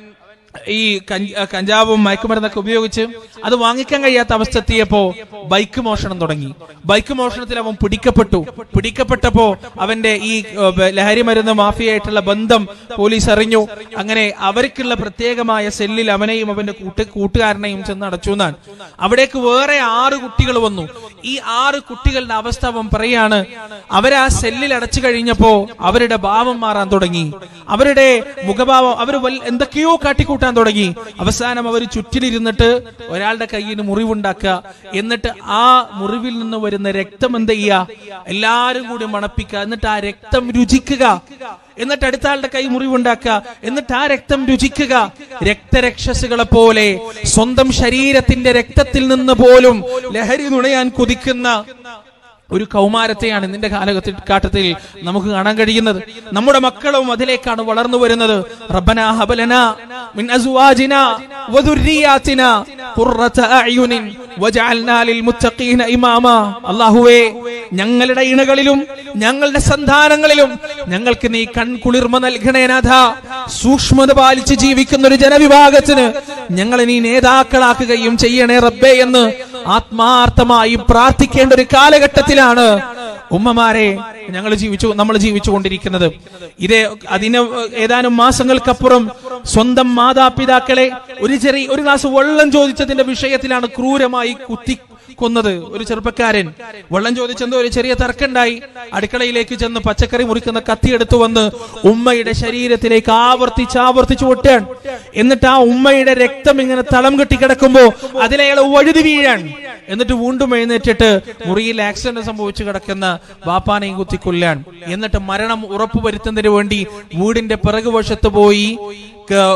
ഈ കഞ്ച- കഞ്ചാവും മയക്കുമരുന്നൊക്കെ ഉപയോഗിച്ച് അത് വാങ്ങിക്കാൻ കഴിയാത്ത അവസ്ഥ എത്തിയപ്പോ ബൈക്ക് മോഷണം തുടങ്ങി ബൈക്ക് മോഷണത്തിൽ അവൻ പിടിക്കപ്പെട്ടു പിടിക്കപ്പെട്ടപ്പോ അവന്റെ ഈ ഏഹ്, ബ- ലഹരി മരുന്ന് മാഫിയായിട്ടുള്ള ബന്ധം പോലീസ് അറിഞ്ഞു അങ്ങനെ അവർക്കുള്ള പ്രത്യേകമായ സെല്ലിൽ അവനെയും അവന്റെ കൂട്ട് കൂട്ടുകാരനെയും ചെന്ന് അടച്ചു എന്നാണ് അവിടേക്ക് വേറെ ആറ് കുട്ടികൾ വന്നു ഈ ആറ് കുട്ടികളുടെ അവസ്ഥ അവൻ പറയാണ് അവരാ സെല്ലിൽ അടച്ചു കഴിഞ്ഞപ്പോ അവരുടെ ഭാവം മാറാൻ തുടങ്ങി അവരുടെ മുഖഭാവം അവർ എന്തൊക്കെയോ കാട്ടിക്കൂട്ടാൻ തുടങ്ങി അവസാനം അവർ ചുറ്റിലിരുന്നിട്ട് ഒരാളുടെ കയ്യിന് മുറിവുണ്ടാക്കുക എന്നിട്ട് ആ മുറിവിൽ നിന്ന് വരുന്ന രക്തം എന്ത് ചെയ്യുക എല്ലാരും കൂടി മണപ്പിക്കുക എന്നിട്ട് ആ രക്തം രുചിക്കുക എന്നിട്ട് അടുത്ത ആളുടെ കൈ മുറിവുണ്ടാക്കുക എന്നിട്ട് ആ രക്തം രുചിക്കുക രക്തരക്ഷസുകളെ പോലെ സ്വന്തം ശരീരത്തിന്റെ രക്തത്തിൽ നിന്ന് പോലും ലഹരി നുണയാൻ കുതിക്കുന്ന ഒരു കൗമാരത്തെയാണ് നിന്റെ കാലഘട്ടത്തിൽ നമുക്ക് കാണാൻ കഴിയുന്നത് നമ്മുടെ മക്കളും അതിലേക്കാണ് വളർന്നു വരുന്നത് റബ്ബനാ ഹബലനാ മിൻ അസ്വാജിനാ വദുർരിയാതിനാ ഖുർറത അഅ്യുനിൻ വജഅൽനാ ലിൽമുത്തഖീന ഇമാമാ അല്ലാഹുവേ ഞങ്ങളുടെ ഇണകളിലും ഞങ്ങളുടെ സന്താനങ്ങളിലും ഞങ്ങൾക്ക് നീ കൺകുളിർമ നൽകണേ നാഥ സൂക്ഷ്മത പാലിച്ച് ജീവിക്കുന്ന ഒരു ജനവിഭാഗത്തിന് ഞങ്ങളെ നീ നേതാക്കളാക്കുകയും ചെയ്യണേ റബ്ബേ എന്ന് ആത്മാർത്ഥമായി പ്രാർത്ഥിക്കേണ്ട ഒരു കാലഘട്ടത്തിലാണ് ഉമ്മമാരെ ഞങ്ങൾ ജീവിച്ചു നമ്മൾ ജീവിച്ചു കൊണ്ടിരിക്കുന്നത് ഇതേ അതിന് ഏതാനും മാസങ്ങൾക്കപ്പുറം സ്വന്തം മാതാപിതാക്കളെ ഒരു ചെറിയ ഒരു ഗ്ലാസ് വെള്ളം ചോദിച്ചതിന്റെ വിഷയത്തിലാണ് ക്രൂരമായി കുത്തി കൊന്നത് ഒരു ചെറുപ്പക്കാരൻ വെള്ളം ചോദിച്ചെന്തോ ഒരു ചെറിയ തർക്കമുണ്ടായി അടുക്കളയിലേക്ക് ചെന്ന് പച്ചക്കറി മുറിക്കുന്ന കത്തി എടുത്തു വന്ന് ഉമ്മയുടെ ശരീരത്തിലേക്ക് ആവർത്തിച്ച് ആവർത്തിച്ച് ഒട്ടാൻ എന്നിട്ട് ആ ഉമ്മയുടെ രക്തം ഇങ്ങനെ തളം കെട്ടി കിടക്കുമ്പോ അതിലയാൾ വഴുതി വീഴാൻ എന്നിട്ട് വീണ്ടും എഴുന്നേറ്റിട്ട് മുറിയിൽ ആക്സിഡന്റ് സംഭവിച്ചു കിടക്കുന്ന ബാപ്പാനെയും കുത്തിക്കൊല്ലാൻ എന്നിട്ട് മരണം ഉറപ്പുവരുത്തുന്നതിന് വേണ്ടി വീടിന്റെ പിറകുവശത്ത് പോയി ക-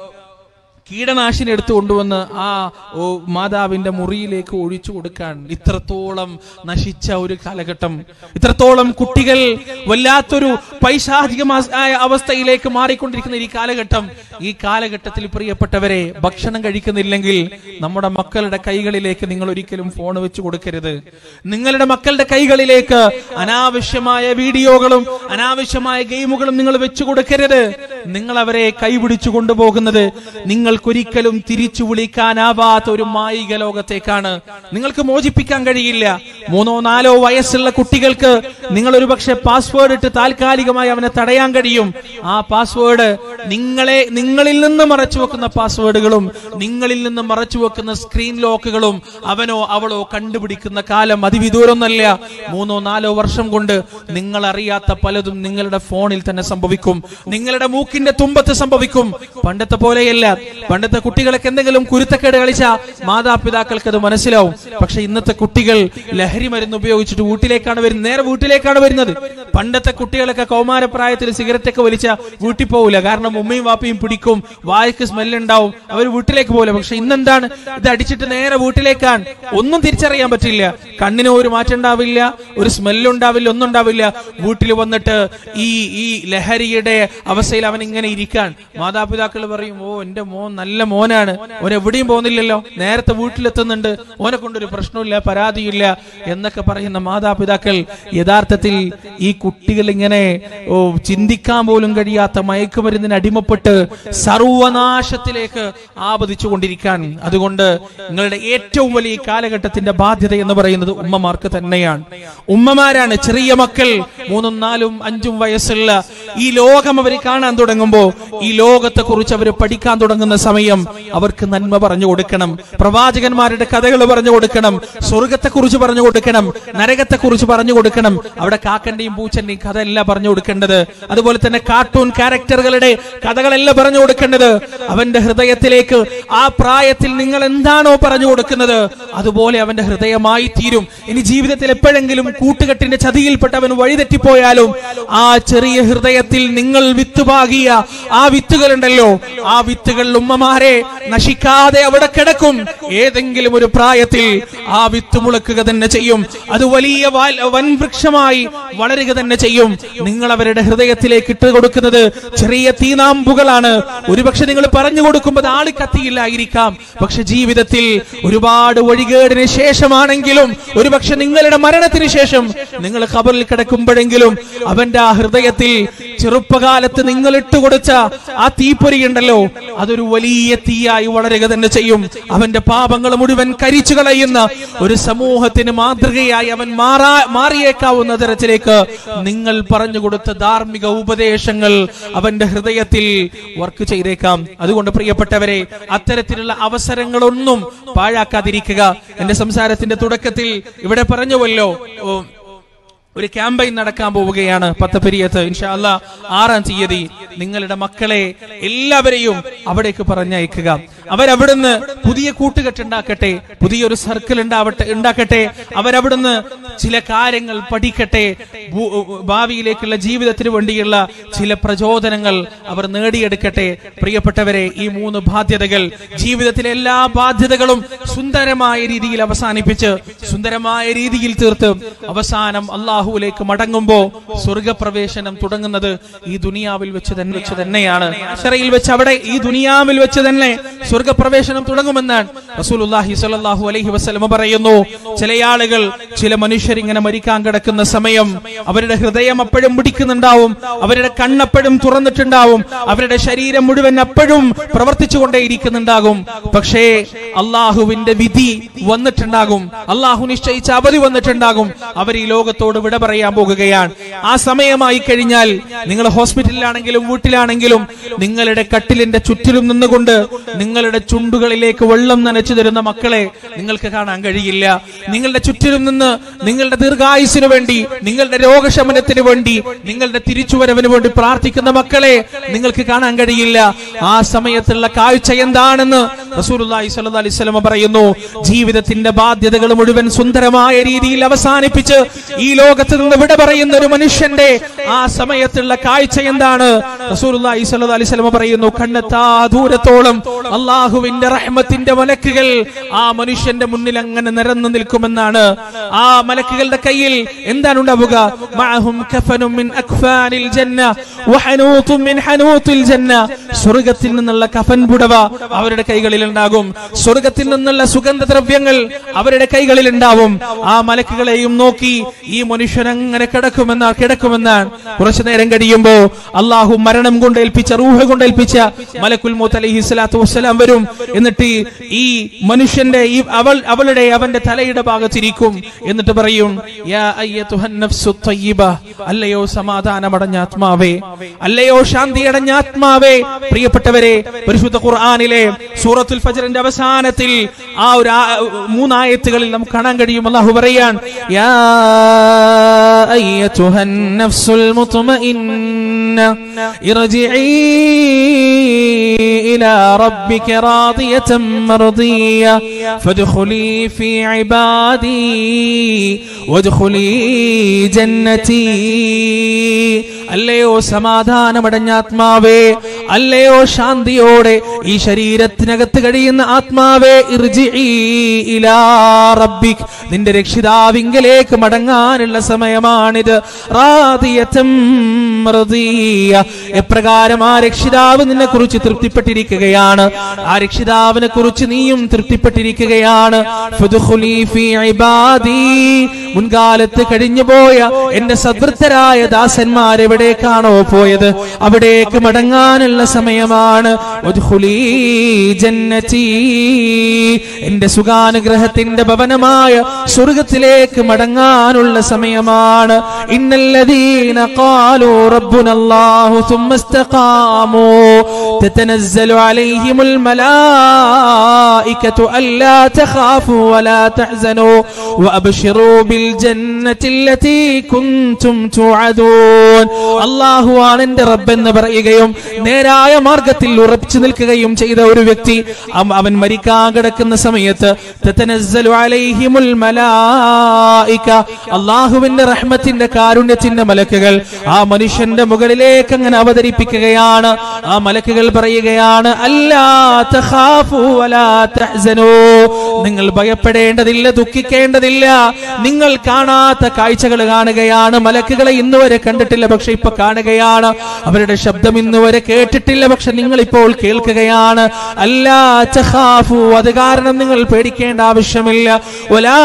കീടനാശിനി എടുത്തു കൊണ്ടുവന്ന് ആ ഓ, മാതാവിന്റെ മുറിയിലേക്ക് ഒഴിച്ചു കൊടുക്കാൻ ഇത്രത്തോളം നശിച്ച ഒരു കാലഘട്ടം ഇത്രത്തോളം കുട്ടികൾ വല്ലാത്തൊരു പൈശാചികമായ അവസ്ഥയിലേക്ക് മാറിക്കൊണ്ടിരിക്കുന്ന ഈ കാലഘട്ടം ഈ കാലഘട്ടത്തിൽ പ്രിയപ്പെട്ടവരെ ഭക്ഷണം കഴിക്കുന്നില്ലെങ്കിൽ നമ്മുടെ മക്കളുടെ കൈകളിലേക്ക് നിങ്ങൾ ഒരിക്കലും ഫോൺ വെച്ച് കൊടുക്കരുത് നിങ്ങളുടെ മക്കളുടെ കൈകളിലേക്ക് അനാവശ്യമായ വീഡിയോകളും അനാവശ്യമായ ഗെയിമുകളും നിങ്ങൾ വെച്ചു കൊടുക്കരുത് നിങ്ങൾ അവരെ കൈപിടിച്ചു കൊണ്ടുപോകുന്നത് നിങ്ങൾക്കൊരിക്കലും തിരിച്ചു വിളിക്കാനാവാത്ത ഒരു മായിക ലോകത്തേക്കാണ് നിങ്ങൾക്ക് മോചിപ്പിക്കാൻ കഴിയില്ല മൂന്നോ നാലോ വയസ്സുള്ള കുട്ടികൾക്ക് നിങ്ങൾ ഒരു പക്ഷെ പാസ്വേഡ് ഇട്ട് താൽക്കാലികമായി അവനെ തടയാൻ കഴിയും ആ പാസ്വേഡ് നിങ്ങളെ നിങ്ങളിൽ നിന്ന് മറച്ചു വെക്കുന്ന പാസ്വേഡുകളും നിങ്ങളിൽ നിന്ന് മറച്ചു വെക്കുന്ന സ്ക്രീൻ ലോക്കുകളും അവനോ അവളോ കണ്ടുപിടിക്കുന്ന കാലം അതിവിദൂരമൊന്നല്ല മൂന്നോ നാലോ വർഷം കൊണ്ട് നിങ്ങൾ അറിയാത്ത പലതും നിങ്ങളുടെ ഫോണിൽ തന്നെ സംഭവിക്കും നിങ്ങളുടെ മൂക്കിന്റെ തുമ്പത്ത് സംഭവിക്കും പണ്ടത്തെ പോലെയല്ല പണ്ടത്തെ കുട്ടികളൊക്കെ എന്തെങ്കിലും കുരുത്തക്കേട് കളിച്ച മാതാപിതാക്കൾക്ക് അത് മനസ്സിലാവും പക്ഷെ ഇന്നത്തെ കുട്ടികൾ ലഹരി മരുന്ന് ഉപയോഗിച്ചിട്ട് വീട്ടിലേക്കാണ് വരുന്നത് നേരെ വീട്ടിലേക്കാണ് വരുന്നത് പണ്ടത്തെ കുട്ടികളൊക്കെ കൗമാരപ്രായത്തിൽ സിഗരറ്റ് ഒക്കെ വലിച്ച വീട്ടിൽ പോകില്ല കാരണം ഉമ്മയും വാപ്പയും പിടിക്കും വായ്ക്ക് സ്മെല്ല് ഉണ്ടാവും അവർ വീട്ടിലേക്ക് പോകില്ല പക്ഷെ ഇന്നെന്താണ് ഇത് അടിച്ചിട്ട് നേരെ വീട്ടിലേക്കാണ് ഒന്നും തിരിച്ചറിയാൻ പറ്റില്ല കണ്ണിന് ഒരു മാറ്റം ഉണ്ടാവില്ല ഒരു സ്മെല്ല് ഉണ്ടാവില്ല ഒന്നും ഉണ്ടാവില്ല വീട്ടിൽ വന്നിട്ട് ഈ ഈ ലഹരിയുടെ അവസ്ഥയിൽ അവൻ ഇങ്ങനെ ഇരിക്കാൻ മാതാപിതാക്കൾ പറയും ഓ എന്റെ മോൻ നല്ല മോനാണ് ഓൻ എവിടെയും പോകുന്നില്ലല്ലോ നേരത്തെ വീട്ടിലെത്തുന്നുണ്ട് ഓനെ കൊണ്ടൊരു പ്രശ്നമില്ല പരാതിയില്ല എന്നൊക്കെ പറയുന്ന മാതാപിതാക്കൾ യഥാർത്ഥത്തിൽ ഈ കുട്ടികൾ ഇങ്ങനെ ഓ ചിന്തിക്കാൻ പോലും കഴിയാത്ത മയക്കുമരുന്നിന് അടിമപ്പെട്ട് സർവനാശത്തിലേക്ക് ആപതിച്ചു കൊണ്ടിരിക്കാൻ അതുകൊണ്ട് നിങ്ങളുടെ ഏറ്റവും വലിയ ഈ കാലഘട്ടത്തിന്റെ ബാധ്യത എന്ന് പറയുന്നത് ഉമ്മമാർക്ക് തന്നെയാണ് ഉമ്മമാരാണ് ചെറിയ മക്കൾ മൂന്നും നാലും അഞ്ചും വയസ്സുള്ള ഈ ലോകം അവർ കാണാൻ തുടങ്ങുമ്പോ ഈ ലോകത്തെ കുറിച്ച് അവർ പഠിക്കാൻ തുടങ്ങുന്ന സമയം അവർക്ക് നന്മ പറഞ്ഞു കൊടുക്കണം പ്രവാചകന്മാരുടെ കഥകൾ പറഞ്ഞു കൊടുക്കണം സ്വർഗത്തെ കുറിച്ച് പറഞ്ഞു കൊടുക്കണം നരകത്തെ കുറിച്ച് പറഞ്ഞു കൊടുക്കണം അവിടെ കാക്കന്റെയും പൂച്ചന്റെയും കഥയല്ല പറഞ്ഞു കൊടുക്കേണ്ടത് അതുപോലെ തന്നെ കാർട്ടൂൺ ക്യാരക്ടറുകളുടെ കഥകളല്ല പറഞ്ഞു കൊടുക്കേണ്ടത് അവന്റെ ഹൃദയത്തിലേക്ക് ആ പ്രായത്തിൽ നിങ്ങൾ എന്താണോ പറഞ്ഞു കൊടുക്കുന്നത് അതുപോലെ അവന്റെ ഹൃദയമായി തീരും ഇനി ജീവിതത്തിൽ എപ്പോഴെങ്കിലും കൂട്ടുകെട്ടിന്റെ ചതിയിൽപ്പെട്ടവൻ വഴിതെറ്റിപ്പോയാലും ആ ചെറിയ ഹൃദയത്തിൽ നിങ്ങൾ വിത്തുപാകിയ ആ വിത്തുകളുണ്ടല്ലോ ആ വിത്തുകൾ ഉമ്മമാരെ നശിക്കാതെ അവിടെ കിടക്കും ഏതെങ്കിലും ഒരു പ്രായത്തിൽ ആ വിത്ത് മുളക്കുക തന്നെ ചെയ്യും അത് വലിയ വാൽ- വൻവൃക്ഷമായി വളരുക തന്നെ ചെയ്യും നിങ്ങൾ അവരുടെ ഹൃദയത്തിലേക്ക് ഇട്ട് കൊടുക്കുന്നത് ചെറിയ തീനാമ്പുകളാണ് ഒരുപക്ഷെ നിങ്ങൾ പറഞ്ഞു കൊടുക്കുമ്പോൾ അത് ആളിക്കത്തിയില്ലായിരിക്കാം പക്ഷെ ജീവിതത്തിൽ ഒരുപാട് വഴികേടിന് ശേഷമാണെങ്കിലും ഒരുപക്ഷെ നിങ്ങളുടെ മരണത്തിന് ശേഷം നിങ്ങൾ ഖബറിൽ കിടക്കുമ്പോഴെങ്കിലും അവന്റെ ആ ഹൃദയത്തിൽ ചെറുപ്പകാലത്ത് നിങ്ങൾ ഇട്ടുകൊടുത്ത ആ തീപ്പൊരി ഉണ്ടല്ലോ അതൊരു വലിയ തീയായി വളരുക തന്നെ ചെയ്യും അവന്റെ പാപങ്ങൾ മുഴുവൻ കരിച്ചു കളയുന്ന ഒരു സമൂഹത്തിന് മാതൃകയായി അവൻ മാറാ മാറിയേക്കാവുന്ന തരത്തിലേക്ക് നിങ്ങൾ പറഞ്ഞു കൊടുത്ത ധാർമ്മിക ഉപദേശങ്ങൾ അവന്റെ ഹൃദയത്തിൽ വർക്ക് ചെയ്തേക്കാം അതുകൊണ്ട് പ്രിയപ്പെട്ടവരെ അത്തരത്തിലുള്ള അവസരങ്ങളൊന്നും പാഴാക്കാതിരിക്കുക എന്റെ സംസാരത്തിന്റെ തുടക്കത്തിൽ ഇവിടെ പറഞ്ഞുവല്ലോ ഓ, ഒരു ക്യാമ്പയിൻ നടക്കാൻ പോവുകയാണ് പത്തപ്പെരിയത്ത് ഇൻഷാല്ല ആറാം തീയതി നിങ്ങളുടെ മക്കളെ എല്ലാവരെയും അവിടേക്ക് പറഞ്ഞയക്കുക അവരവിടുന്ന് പുതിയ കൂട്ടുകെട്ടുണ്ടാക്കട്ടെ പുതിയൊരു സർക്കിൾ ഉണ്ടാവട്ടെ ഉണ്ടാക്കട്ടെ അവരവിടുന്ന് ചില കാര്യങ്ങൾ പഠിക്കട്ടെ ഭൂ- ഭാവിയിലേക്കുള്ള ജീവിതത്തിന് വേണ്ടിയുള്ള ചില പ്രചോദനങ്ങൾ അവർ നേടിയെടുക്കട്ടെ പ്രിയപ്പെട്ടവരെ ഈ മൂന്ന് ബാധ്യതകൾ ജീവിതത്തിലെ എല്ലാ ബാധ്യതകളും സുന്ദരമായ രീതിയിൽ അവസാനിപ്പിച്ച് സുന്ദരമായ രീതിയിൽ തീർത്ത് അവസാനം അള്ളാഹുവിലേക്ക് മടങ്ങുമ്പോ സ്വർഗപ്രവേശനം തുടങ്ങുന്നത് ഈ ദുനിയാവിൽ വെച്ച് തന്നെ വെച്ച് തന്നെയാണ് അക്ഷരയിൽ വെച്ച് അവിടെ ഈ ദുനിയാവിൽ വെച്ച് തന്നെ സ്വർഗപ്രവേശനം തുടങ്ങുമെന്നാണ് റസൂലുള്ളാഹി സ്വല്ലല്ലാഹു അലൈഹി വസല്ലമ പറയുന്നു ചില ആളുകൾ ചില മനുഷ്യർ ഇങ്ങനെ മരിക്കാൻ കിടക്കുന്ന സമയം അവരുടെ ഹൃദയം അപ്പോഴും പിടിക്കുന്നുണ്ടാവും അവരുടെ കണ്ണപ്പോഴും തുറന്നിട്ടുണ്ടാവും അവരുടെ ശരീരം മുഴുവൻ അപ്പോഴും പ്രവർത്തിച്ചുകൊണ്ടേയിരിക്കുന്നുണ്ടാകും പക്ഷേ അള്ളാഹുവിന്റെ വിധി വന്നിട്ടുണ്ടാകും അള്ളാഹു നിശ്ചയിച്ച അവധി വന്നിട്ടുണ്ടാകും അവർ ഈ ലോകത്തോട് വിട പറയാൻ പോകുകയാണ് ആ സമയമായി കഴിഞ്ഞാൽ നിങ്ങൾ ഹോസ്പിറ്റലിലാണെങ്കിലും വീട്ടിലാണെങ്കിലും നിങ്ങളുടെ കട്ടിലിന്റെ ചുറ്റിലും നിന്നുകൊണ്ട് നിങ്ങളുടെ ചുണ്ടുകളിലേക്ക് വെള്ളം നനച്ചു തരുന്ന മക്കളെ നിങ്ങൾക്ക് കാണാൻ കഴിയില്ല നിങ്ങളുടെ ചുറ്റിലും നിന്ന് നിങ്ങളുടെ ദീർഘായുസിന് വേണ്ടി നിങ്ങളുടെ രോഗശമനത്തിന് വേണ്ടി നിങ്ങളുടെ തിരിച്ചുവരവിന് വേണ്ടി പ്രാർത്ഥിക്കുന്ന മക്കളെ നിങ്ങൾക്ക് കാണാൻ കഴിയില്ല ആ സമയത്തുള്ള കാഴ്ച എന്താണെന്ന് റസൂലുള്ളാഹി സ്വല്ലല്ലാഹി അലൈഹി വസല്ലമ പറയുന്നു ജീവിതത്തിന്റെ ബാധ്യതകൾ മുഴുവൻ സുന്ദരമായ രീതിയിൽ അവസാനിപ്പിച്ച് ഈ ലോകത്ത് നിന്ന് വിട പറയുന്ന ഒരു മനുഷ്യൻ മനുഷ്യന്റെ ആ സമയത്തുള്ള കാഴ്ച എന്താണ് റസൂലുള്ളാഹി സ്വല്ലല്ലാഹു അലൈഹി വസല്ലം പറയുന്നു കണ്ണെത്താ ദൂരത്തോളം അള്ളാഹുവിന്റെ റഹ്മത്തിന്റെ മലക്കുകൾ ആ മനുഷ്യന്റെ മുന്നിൽ അങ്ങനെ നിരന്നു നിൽക്കുമെന്നാണ് ആ മലക്കുകളുടെ കയ്യിൽ എന്താണ് ഉണ്ടാവുക മഅഹും കഫനും മിൻ അക്ഫാനിൽ ജന്ന വഹനൂതും മിൻ ഹനൂത്തിൽ ജന്ന സ്വർഗ്ഗത്തിൽ നിന്നുള്ള കഫൻ പുടവ അവരുടെ കൈകളിൽ ഉണ്ടാകും സ്വർഗ്ഗത്തിൽ നിന്നുള്ള സുഗന്ധദ്രവ്യങ്ങൾ അവരുടെ കൈകളിൽ ഉണ്ടാവും ആ മലക്കുകളെയും നോക്കി ഈ മനുഷ്യൻ അങ്ങനെ കിടക്കുമെന്നാ കിടക്കുമെന്നാണ് കുറച്ചു നേരം കഴിയുമ്പോ അള്ളാഹു മരണം കൊണ്ട് ഏൽപ്പിച്ച റൂഹ കൊണ്ട് ഏൽപ്പിച്ച മലക്കുൽ മൂത്ത് അലൈഹി സ്വലാത്തു വസ്സലാം വരും എന്നിട്ട് ഈ മനുഷ്യന്റെ ഈ അവൾ അവളുടെ അവന്റെ തലയുടെ ഭാഗത്തിരിക്കും എന്നിട്ട് പറയും യാ അയ്യത്തുഹൻ നഫ്സു ത്വയ്യിബ അല്ലയോ സമാധാനമടഞ്ഞ ആത്മാവേ അല്ലയോ ശാന്തിയടഞ്ഞ ആത്മാവേ പ്രിയപ്പെട്ടവരെ പരിശുദ്ധ ഖുർആനിലെ സൂറത്തുൽ ഫജ്റിന്റെ അവസാനത്തിൽ ആ ഒരു ആ- മൂന്നായത്തുകളിൽ നമുക്ക് കാണാൻ കഴിയും അല്ലാഹു പറയാൻ യാ അയ്യത്തുഹൻ നഫ്സുൽ മുത്മഇന്ന ഇർജിഇ ഇലാ റബ്ബിക റാദിയതൻ മർദിയ ഫദ്ഖുലി ഫീ ഇബാദി വദ്ഖുലി ജന്നതി അല്ലയോ സമാധാനമടഞ്ഞ ആത്മാവേ അല്ലയോ ശാന്തിയോടെ ഈ ശരീരത്തിനകത്ത് കഴിയുന്ന ആത്മാവേ ഇർജിഇ ഇലാ റബ്ബിക് നിന്റെ രക്ഷിതാവിങ്കലേക്ക് മടങ്ങാനുള്ള സമയമാണിത് റാദിയതം മർദിയ എപ്രകാരം ആ രക്ഷിതാവ് നിന്നെ കുറിച്ച് തൃപ്തിപ്പെട്ടിരിക്കുകയാണ് ആ രക്ഷിതാവിനെ കുറിച്ച് നീയും തൃപ്തിപ്പെട്ടിരിക്കുകയാണ് ഫദ്ഖുലി ഫീ ഇബാദി മുൻകാലത്ത് കഴിഞ്ഞുപോയ എന്റെ സദ്വൃത്തരായ ദാസന്മാർ എവിടേക്കാണോ പോയത് അവിടേക്ക് മടങ്ങാനുള്ള സമയമാണ് ഉദ്ഖുലീ ജന്നതി എന്റെ സുഖാനുഗ്രഹത്തിന്റെ ഭവനമായ സ്വർഗത്തിലേക്ക് മടങ്ങാനുള്ള സമയമാണ് ഇന്നല്ലദീന ഖാലൂ റബ്ബുനല്ലാഹു ثم استقاموا تتنزل عليهم الملائكة ألا تخافوا ولا تحزنوا وأبشروا بالجنة التي كنتم توعدون അള്ളാഹു ആണ് എന്റെ റബ്ബ് എന്ന് പറയുകയും നേരായ മാർഗത്തിൽ ഉറപ്പിച്ചു നിൽക്കുകയും ചെയ്ത ഒരു വ്യക്തി അവ- അവൻ മരിക്കാൻ കിടക്കുന്ന സമയത്ത് തതനസ്സലു അലൈഹിമുൽ മലായിക അള്ളാഹുവിന്റെ റഹ്മത്തിന്റെ കാരുണ്യത്തിന്റെ മലക്കുകൾ ആ മനുഷ്യന്റെ മുകളിലേക്ക് അങ്ങനെ അവതരിപ്പിക്കുകയാണ് ആ മലക്കുകൾ പറയുകയാണ് അല്ലാ തഖാഫു വലാ തഹ്സനൂ നിങ്ങൾ ഭയപ്പെടേണ്ടതില്ല ദുഃഖിക്കേണ്ടതില്ല നിങ്ങൾ കാണാത്ത കാഴ്ചകൾ കാണുകയാണ് മലക്കുകളെ ഇന്ന് വരെ കണ്ടിട്ടില്ല പക്ഷെ ഇപ്പൊ കാണുകയാണ് അവരുടെ ശബ്ദം ഇന്ന് വരെ കേട്ടിട്ടില്ല പക്ഷെ നിങ്ങൾ ഇപ്പോൾ കേൾക്കുകയാണ് അല്ലാ തഖാഫു അത് കാരണം നിങ്ങൾ പേടിക്കേണ്ട ആവശ്യമില്ല വലാ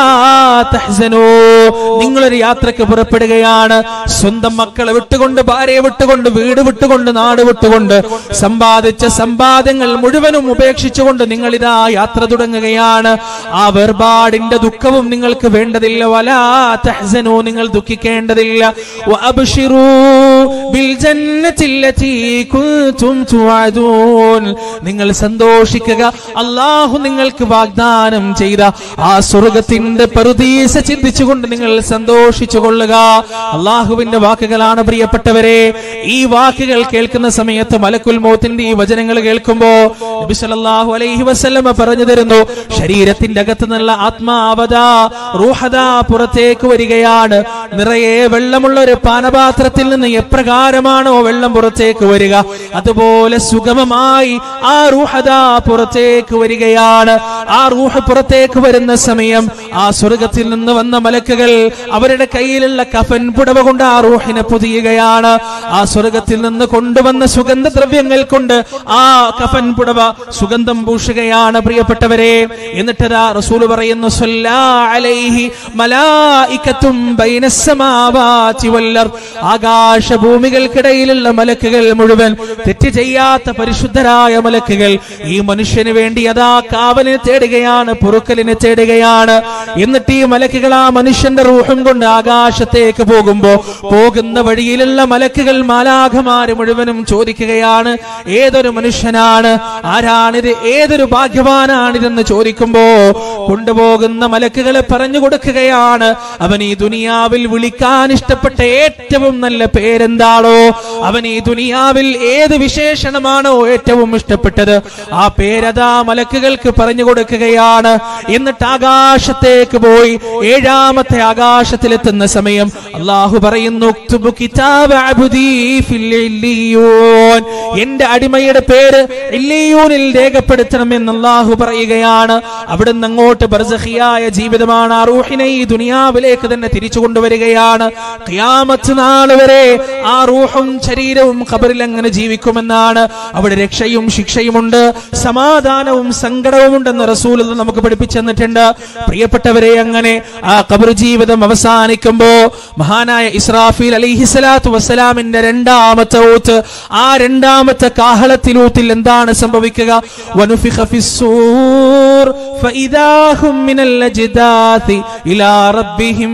തഹ്സനൂ നിങ്ങളൊരു യാത്രക്ക് പുറപ്പെടുകയാണ് സ്വന്തം മക്കളെ വിട്ടുകൊണ്ട് ഭാര്യയെ വിട്ടുകൊണ്ട് വീട് വിട്ടുകൊണ്ട് നാട് വിട്ടുകൊണ്ട് സമ്പാദിച്ച സമ്പാദ്യങ്ങൾ മുഴുവനും ഉപേക്ഷിച്ചുകൊണ്ട് നിങ്ങൾ ഇതാ യാത്ര തുടങ്ങുകയാണ് ആ വേർപാടിന്റെ ദുഃഖവും നിങ്ങൾക്ക് വേണ്ടതില്ല വലാ തഹ്സനൂ നിങ്ങൾ ദുഃഖിക്കേണ്ടതില്ല വഅബ്ശിറൂ ബിൽ ജന്നത്തി അല്ലതി കുൻതും തുഅദൂൻ നിങ്ങൾ സന്തോഷിക്കുക അള്ളാഹു നിങ്ങൾക്ക് വാഗ്ദാനം ചെയ്ത ആ സ്വർഗത്തിന്റെ പറുദീസ ചിന്തിച്ചുകൊണ്ട് നിങ്ങൾ സന്തോഷിച്ചു കൊള്ളുക അള്ളാഹുവിന്റെ വാക്കുകളാണ് പ്രിയപ്പെട്ടവരെ ഈ വാക്കുകൾ കേൾക്കുന്ന സമയത്ത് മലക്കുൽ മോത്തിന്റെ ഈ വചനങ്ങൾ കേൾക്കുമ്പോ നബി സല്ലല്ലാഹു അലൈഹി വസല്ലമ പറഞ്ഞു തരുന്നു ശരീരത്തിന്റെ അകത്ത് നിന്നുള്ള ആത്മാവതാ റൂഹദാ പുറത്തേക്ക് വരികയാണ് നിറയെ വെള്ളമുള്ള ഒരു പാനപാത്രത്തിൽ നിന്ന് എപ്രകാരമാണോ വെള്ളം പുറത്തേക്ക് വരിക അതുപോലെ സുഗമമായി ആ റൂഹദാ പുറത്തേക്ക് വരികയാണ് ആ റൂഹ് പുറത്തേക്ക് വരുന്ന സമയം ആ സ്വർഗത്തിൽ നിന്ന് വന്ന മലക്കുകൾ അവരുടെ കയ്യിലുള്ള കഫൻ പുടവ കൊണ്ട് ആ റൂഹിനെ പൊതിയുകയാണ് ആ സ്വർഗത്തിൽ നിന്ന് കൊണ്ടുവന്ന സുഗന്ധദ്രവ്യങ്ങൾ കൊണ്ട് ആ കഫൻ പുടവ സുഗന്ധം പൂശുകയാണ് പ്രിയപ്പെട്ടവരെ എന്നിട്ടതാ റസൂൽ പറയുന്നു സ്വല്ലാ അലൈഹി മലായികത്തും ബൈനസ്സമാവാതി വല്ലർ ആകാശ ഭൂമികൾക്കിടയിലുള്ള മലക്കുകൾ മുഴുവൻ തെറ്റ് ചെയ്യാത്ത പരിശുദ്ധരായ മലക്കുകൾ ഈ മനുഷ്യന് വേണ്ടി അതാ കാവലിനെ തേടുകയാണ് പൊറുക്കലിനെ തേടുകയാണ് എന്നിട്ട് ഈ മലക്കുകൾ ആ മനുഷ്യന്റെ റൂഹം കൊണ്ട് ആകാശത്തേക്ക് പോകുമ്പോ പോകുന്ന വഴിയിലുള്ള മലക്കുകൾ മാലാഖമാര് മുഴുവനും ചോദിക്കുകയാണ് ഏതൊരു മനുഷ്യനാണ് ആരാണിത് ഏതൊരു ഭാഗ്യവാനാണിതെന്ന് ചോദിക്കുമ്പോ കൊണ്ടുപോകുന്ന മലക്കുകളെ പറഞ്ഞു കൊടുക്കുകയാണ് അവൻ ഈ ദുനിയാവിൽ വിളിക്കാൻ ഇഷ്ടപ്പെട്ട ഏറ്റവും നല്ല പേരെന്താണോ അവൻ ഈ ദുനിയാവിൽ ഏത് വിശേഷണമാണോ ഏറ്റവും ഇഷ്ടപ്പെട്ടത് ആ പേരതാ മലക്കുകൾക്ക് പറഞ്ഞു കൊടുക്കുകയാണ് എന്നിട്ട് ആകാശത്തേക്ക് പോയി ഏഴാമത്തെ ആകാശത്തിലെത്തുന്ന സമയം അള്ളാഹു പറയുന്നു "ഉക്തുബു കിതാബ അബ്ദീ ഫിൽ ഇല്ലിയൂൻ." എന്റെ അടിമയുടെ പേര് ഇല്ലിയൂനിൽ രേഖപ്പെടുത്തണമെന്ന് അള്ളാഹു പറയുകയാണ് അവിടുന്ന് അങ്ങോട്ട് ബർസഖിയായ ജീവിതമാണ് ആ റൂഹിനെ ഈ ദുനിയാവിലേക്ക് തന്നെ തിരിച്ചു കൊണ്ടുവരികയാണ് ഖിയാമത്ത് നാൾ വരെ ആ റൂഹും ശരീരവും ഖബറിൽ അങ്ങനെ ജീവിക്കുമെന്നാണ് അവിടെ രക്ഷയും ശിക്ഷയുമുണ്ട് സമാധാനവും സങ്കടവും ഉണ്ടെന്ന് റസൂൽ നമുക്ക് പഠിപ്പിച്ചു തന്നിട്ടുണ്ട് പ്രിയപ്പെട്ടവരെ അങ്ങനെ ആ ഖബർ ജീവിതം അവസാനിക്കുമ്പോ മഹാനായ ഇസ്രാഫീൽ അലിഹിസലാത്തു വസ്സലാമിന്റെ രണ്ടാമത്തെ ഊത്ത് ആ രണ്ടാമത്തെ കാഹളത്തിലൂത്തിൽ എന്താണ് സംഭവിക്കുക വനുഫിഖ ഫിസ്സൂർ فإذا هم من الأجداث إلى ربهم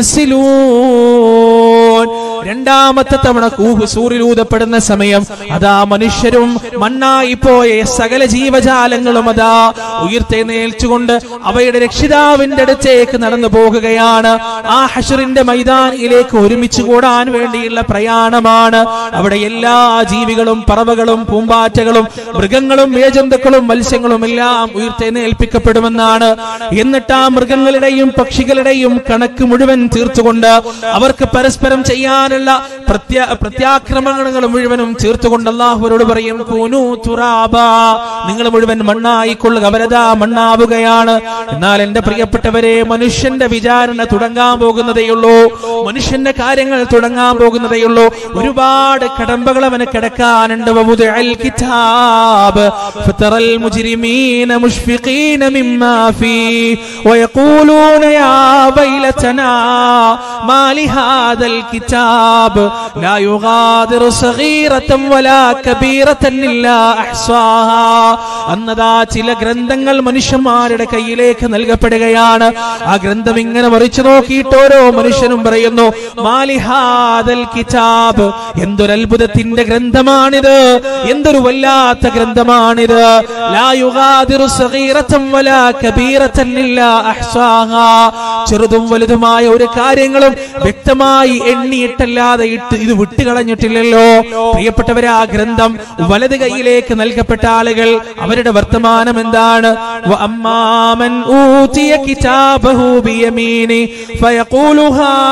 ينسلون രണ്ടാമത്തെ തവണ കൂഹ് സൂര്യലൂതപ്പെടുന്ന സമയം അതാ മനുഷ്യരും മണ്ണായി പോയ സകല ജീവജാലങ്ങളും അതാ ഉയർത്തെഴുന്നേൽച്ചുകൊണ്ട് അവയുടെ രക്ഷിതാവിന്റെ അടുത്തേക്ക് നടന്നു പോകുകയാണ് ആ ഹഷറിന്റെ മൈതാനിയിലേക്ക് ഒരുമിച്ച് കൂടാൻ വേണ്ടിയുള്ള പ്രയാണമാണ് അവിടെ എല്ലാ ജീവികളും പറവകളും പൂമ്പാറ്റകളും മൃഗങ്ങളും മേജന്തുക്കളും മത്സ്യങ്ങളും എല്ലാം ഉയർത്തെഴുന്നേൽപ്പിക്കപ്പെടുമെന്നാണ് എന്നിട്ട് ആ മൃഗങ്ങളുടെയും പക്ഷികളുടെയും കണക്ക് മുഴുവൻ തീർത്തുകൊണ്ട് അവർക്ക് പരസ്പരം ചെയ്യാനുള്ള പ്രത്യാ പ്രത്യാക്രമണങ്ങൾ മുഴുവനും തീർത്തുകൊണ്ട് അള്ളാഹുവരോട് പറയും കൂനു തുറാബ നിങ്ങൾ മുഴുവൻ മണ്ണായിക്കൊള്ളുക അവരതാ മണ്ണാവുകയാണ് എന്നാൽ എന്റെ പ്രിയപ്പെട്ടവരെ മനുഷ്യന്റെ വിചാരണ തുടങ്ങാൻ പോകുന്നതേയുള്ളൂ മനുഷ്യന്റെ കാര്യങ്ങൾ തുടങ്ങാൻ പോകുന്നതേയുള്ളൂ ഒരുപാട് കടമ്പകൾ അവന് കിടക്കാനുണ്ട് വവുദിഅൽ കിതാബ് ഫതറൽ മുജ്രിമീന മുഷ്ഫിഖീന മിമ്മാ ഫീ ويقولون يا ويلتنا ما لهذا الكتاب لا يغادر صغيرة ولا كبيرة إلا أحصاها അന്നതാ ചില ഗ്രന്ഥങ്ങൾ മനുഷ്യന്മാരുടെ കയ്യിലേക്ക് നൽകപ്പെടുകയാണ് ആ ഗ്രന്ഥം ഇങ്ങനെ മറിച്ചു നോക്കിയിട്ട് ഓരോ മനുഷ്യനും പറയുന്നു മാലിഹാദൽ കിതാബ് എന്തൊരു അത്ഭുതത്തിന്റെ ഗ്രന്ഥമാണിത് എന്തൊരു വല്ലാത്ത ഗ്രന്ഥമാണിത് ലാ യുഗാദിറു സഗീറത്തൻ വലാ കബീറത്തൻ ഇല്ലാ അഹ്സാഹാ ചെറുതും വലുതുമായ ഒരു കാര്യങ്ങളും വ്യക്തമായി എണ്ണിയിട്ടല്ലാതെ ഇട്ട് ഇത് വിട്ടുകളഞ്ഞിട്ടില്ലല്ലോ പ്രിയപ്പെട്ടവരെ ആ ഗ്രന്ഥം വലത് കൈയിലേക്ക് നൽകപ്പെട്ട ആളുകൾ അവരുടെ വർത്തമാനം എന്താണ് വഅമ്മാമൻ ഊതിയ കിതാബഹു ബിയമീനി ഫയഖൂലു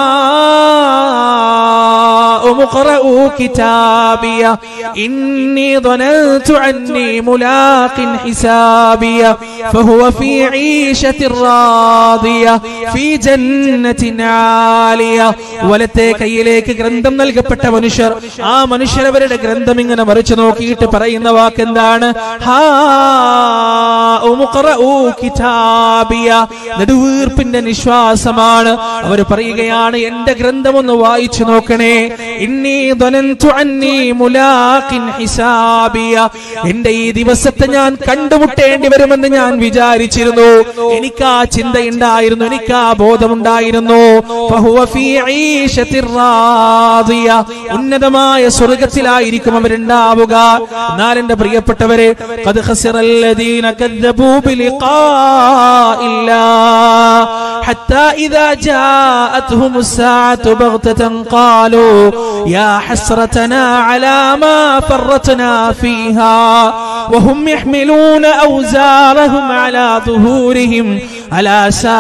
ഹാഉം اقرؤوا كتابي إني ظننت عني ملاق حسابي فهو في عيشة راضية في جنة عالية വലത്തെ കയ്യിലേക്ക് ഗ്രന്ഥം നൽകപ്പെട്ട മനുഷ്യർ ആ മനുഷ്യർ അവരുടെ ഗ്രന്ഥം ഇങ്ങനെ മറിച്ചു നോക്കിയിട്ട് പറയുന്ന വാക്ക് എന്താണ് ഹാ ഉമുഖറഊ കിതാബിയ. നെടുവീർപ്പിന്റെ നിശ്വാസമാണ് അവർ പറയുകയാണ് എന്റെ ഗ്രന്ഥം ഒന്ന് വായിച്ചു നോക്കണേ ഇന്നി ظننت عني ملاق ഹിസാബിയ എന്റെ ഈ ദിവസത്തെ ഞാൻ കണ്ടുമുട്ടേണ്ടി വരുമെന്ന് ഞാൻ വിചാരിച്ചിരുന്നു എനിക്ക് ആ ചിന്തയുണ്ടായിരുന്നു എനിക്ക് ആ ബോധമുണ്ടായിരുന്നു ഫഹുവ ഫീ ഈശത്തിർ റാദിയ. ഉന്നതമായ സ്വർഗത്തിലായിരിക്കും അവരുണ്ടാവുക എന്നാൽ എന്റെ പ്രിയപ്പെട്ടവരെ ഖദ് ഖസിറല്ലദീന കദ്ദബൂ ബിലിഖാഇല്ലാ حتى إذا جاءتهم الساعة بغتة قالوا يا حسرتنا على ما فرطنا فيها وهم يحملون أوزارهم على ظهورهم ألا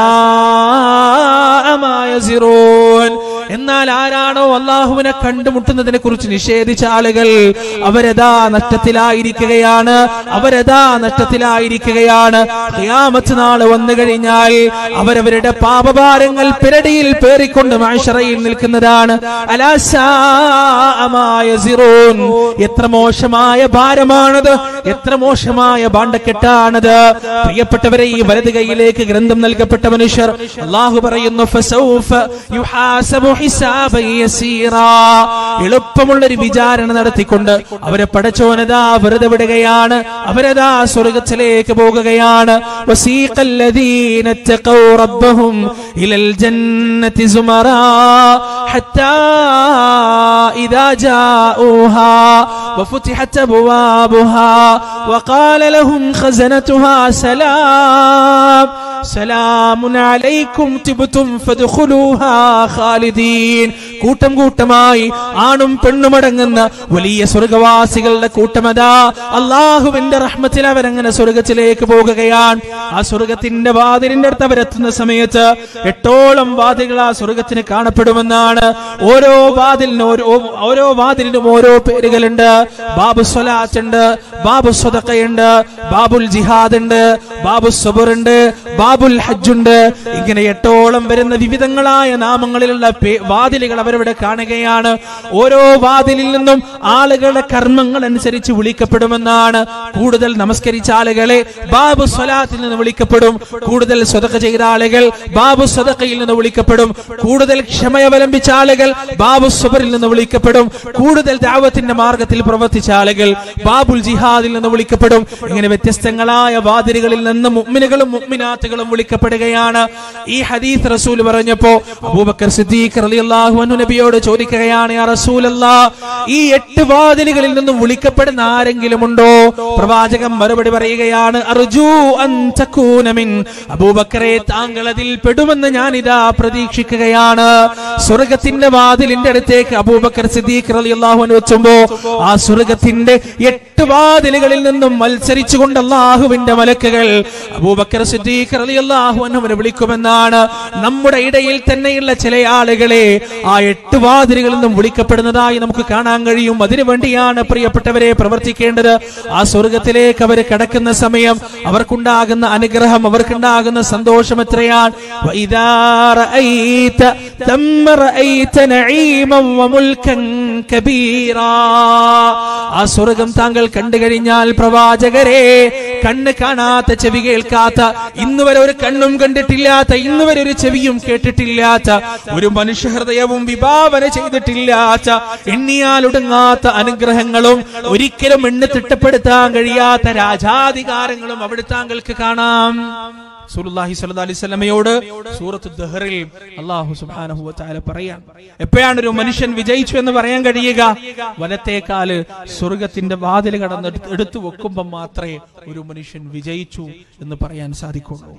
ساء ما يزرون എന്നാൽ ആരാണോ അള്ളാഹുവിനെ കണ്ടുമുട്ടുന്നതിനെ കുറിച്ച് നിഷേധിച്ച ആളുകൾ അവരതാ നഷ്ടത്തിലായിരിക്കുകയാണ് അവരതാ നഷ്ടത്തിലായിരിക്കുകയാണ് ഖിയാമത്ത് നാൾ വന്നു കഴിഞ്ഞാൽ അവരവരുടെ പാപഭാരങ്ങൾ പിരടിയിൽ പേറിക്കൊണ്ട് മാഷറയിൽ നിൽക്കുന്നതാണ് അലാശാമായ സിറൂൻ എത്ര മോശമായ ഭാരമാണത് എത്ര മോശമായ ബാണ്ടക്കെട്ടാണത് പ്രിയപ്പെട്ടവരെ ഈ വലത് കൈയിലേക്ക് ഗ്രന്ഥം നൽകപ്പെട്ട മനുഷ്യർ അള്ളാഹു പറയുന്നു ഫസൗഫ യുഹാസബു ഹിസാബൻ യസീറാ. എളുപ്പമുള്ളൊരു വിചാരണ നടത്തിക്കൊണ്ട് അവരെ പടച്ചോനതാ വെറുതെ വിടുകയാണ് അവരതാ സ്വർഗത്തിലേക്ക് പോകുകയാണ് വസീഖല്ലദീന اتقوا ربهم إلى الجنة زمرا حتى إذا جاءوها وفتحت أبوابها وقال لهم خزنتها سلام سلام عليكم تبتم فادخلوها خالدين കൂട്ടം കൂട്ടമായി ആണും പെണ്ണും അടങ്ങുന്ന വലിയ സ്വർഗവാസികളുടെ കൂട്ടമതാ അള്ളാഹുവിന്റെ റഹ്മത്തിൽ അവരങ്ങനെ സ്വർഗത്തിലേക്ക് പോകുകയാണ് ആ സ്വർഗത്തിന്റെ വാതിലിന്റെ അടുത്ത് അവരെത്തുന്ന സമയത്ത് എട്ടോളം വാതിലുകൾ ആ സ്വർഗത്തിന് കാണപ്പെടുമെന്നാണ് ഓരോ വാതിലിനും ഓരോ ഓരോ വാതിലിനും ഓരോ പേരുകളുണ്ട് ബാബു സ്വലാത്ത് ഉണ്ട് ബാബു സ്വതക്കയുണ്ട് ബാബുൽ ജിഹാദ് ഉണ്ട് ബാബു സബുർ ഉണ്ട് ബാബുൽ ഹജ്ജ് ഉണ്ട് ഇങ്ങനെ എട്ടോളം വരുന്ന വിവിധങ്ങളായ നാമങ്ങളിലുള്ള പേ- വാതിലുകൾ അവരവിടെ കാണുകയാണ് ഓരോ വാതിലിൽ നിന്നും ആളുകളുടെ കർമ്മങ്ങൾ അനുസരിച്ച് വിളിക്കപ്പെടുമെന്നാണ് കൂടുതൽ നമസ്കരിച്ച ആളുകളെ ബാബു സ്വലാത്തിൽ നിന്ന് വിളിക്കപ്പെടും കൂടുതൽ സ്വതക്ക ചെയ്ത ആളുകൾ ബാബു സ്വതക്കയിൽ നിന്ന് വിളിക്കപ്പെടും കൂടുതൽ ക്ഷമയവലംബിച്ച ആളുകൾ ബാബു സുബറിൽ നിന്ന് വിളിക്കപ്പെടും കൂടുതൽ ദാവത്തിന്റെ മാർഗത്തിൽ പ്രവർത്തിച്ച ആളുകൾ ബാബുൽ ജിഹാദിൽ നിന്ന് വിളിക്കപ്പെടും ഇങ്ങനെ വ്യത്യസ്തങ്ങളായ വാതിലുകളിൽ നിന്ന് മുഅ്മിനുകളും മുഅ്മിനാത്തുകളും വിളിക്കപ്പെടുകയാണ് ഈ ഹദീസ് റസൂൽ പറഞ്ഞപ്പോ അബൂബക്കർ സിദ്ദീഖ് റളിയല്ലാഹു അൻഹു നബിയോട് ചോദിക്കുകയാണ് യാ റസൂലല്ലാ ഈ എട്ട് വാതിലുകളിൽ നിന്നും വിളിക്കപ്പെടുന്ന ആരെങ്കിലും ഉണ്ടോ പ്രവാചകൻ മറുപടി പറയുകയാണ് അർജു അൻ തകൂന മിൻ അബൂബക്കറെ താങ്കൾ അതിൽ പെടുമെന്ന് ഞാൻ ഇതാ പ്രതീക്ഷിക്കുകയാണ് സ്വർഗത്തിന്റെ വാതിലിന്റെ അടുത്തേക്ക് അബൂബക്കർ സിദ്ദീഖ് റളിയല്ലാഹു അൻഹു എത്തുമ്പോ ആ സ്വർഗത്തിന്റെ എട്ട് വാതിലുകളിൽ നിന്നും മത്സരിച്ചുകൊണ്ട് അള്ളാഹുവിന്റെ മലക്കുകൾ അബൂബക്കർ സിദ്ദീഖ് റളിയല്ലാഹു അൻഹുവിനെ വിളിക്കുമെന്നാണ് നമ്മുടെ ഇടയിൽ തന്നെയുള്ള ചില ആളുകളെ ആ എട്ട് വാതിലുകളിൽ നിന്നും വിളിക്കപ്പെടുന്നതായി നമുക്ക് കാണാൻ കഴിയും അതിനു വേണ്ടിയാണ് പ്രിയപ്പെട്ടവരെ പ്രവർത്തിക്കേണ്ടത് ആ സ്വർഗത്തിലേക്ക് അവർ കടക്കുന്ന സമയം അവർക്കുണ്ടാകുന്ന അനുഗ്രഹം അവർക്കുണ്ടാകുന്ന സന്തോഷം എത്രയാണ് وإذا رأيت ثم رأيت نعيما وملكا كبيرا ആ സ്വർഗം താങ്കൾ കണ്ടു കഴിഞ്ഞാൽ പ്രവാചകരെ കണ്ണ് കാണാത്ത ചെവി കേൾക്കാത്ത ഇന്ന് വരെ ഒരു കണ്ണും കണ്ടിട്ടില്ലാത്ത ഇന്ന് വരെ ഒരു ചെവിയും കേട്ടിട്ടില്ലാത്ത ഒരു മനുഷ്യഹൃദയവും വിഭാവന ചെയ്തിട്ടില്ലാത്ത എണ്ണിയാലൊടുങ്ങാത്ത അനുഗ്രഹങ്ങളും ഒരിക്കലും എണ്ണി തിട്ടപ്പെടുത്താൻ കഴിയാത്ത രാജാധികാരങ്ങളും അവിടെ താങ്കൾക്ക് കാണാം സൂലുല്ലാഹി സ്വല്ലല്ലാഹി അലൈഹി വസല്ലമയോട് സൂറത്ത് ദഹറിൽ അല്ലാഹു സുബ്ഹാനഹു വ തആല പറയാൻ എപ്പോഴാണ് ഒരു മനുഷ്യൻ വിജയിച്ചു എന്ന് പറയാൻ കഴിയുക വലത്തേക്കാല് സ്വർഗത്തിന്റെ വാതിൽ കടന്ന് എടുത്ത് എടുത്തു വെക്കുമ്പോൾ മാത്രമേ ഒരു മനുഷ്യൻ വിജയിച്ചു എന്ന് പറയാൻ സാധിക്കുള്ളൂ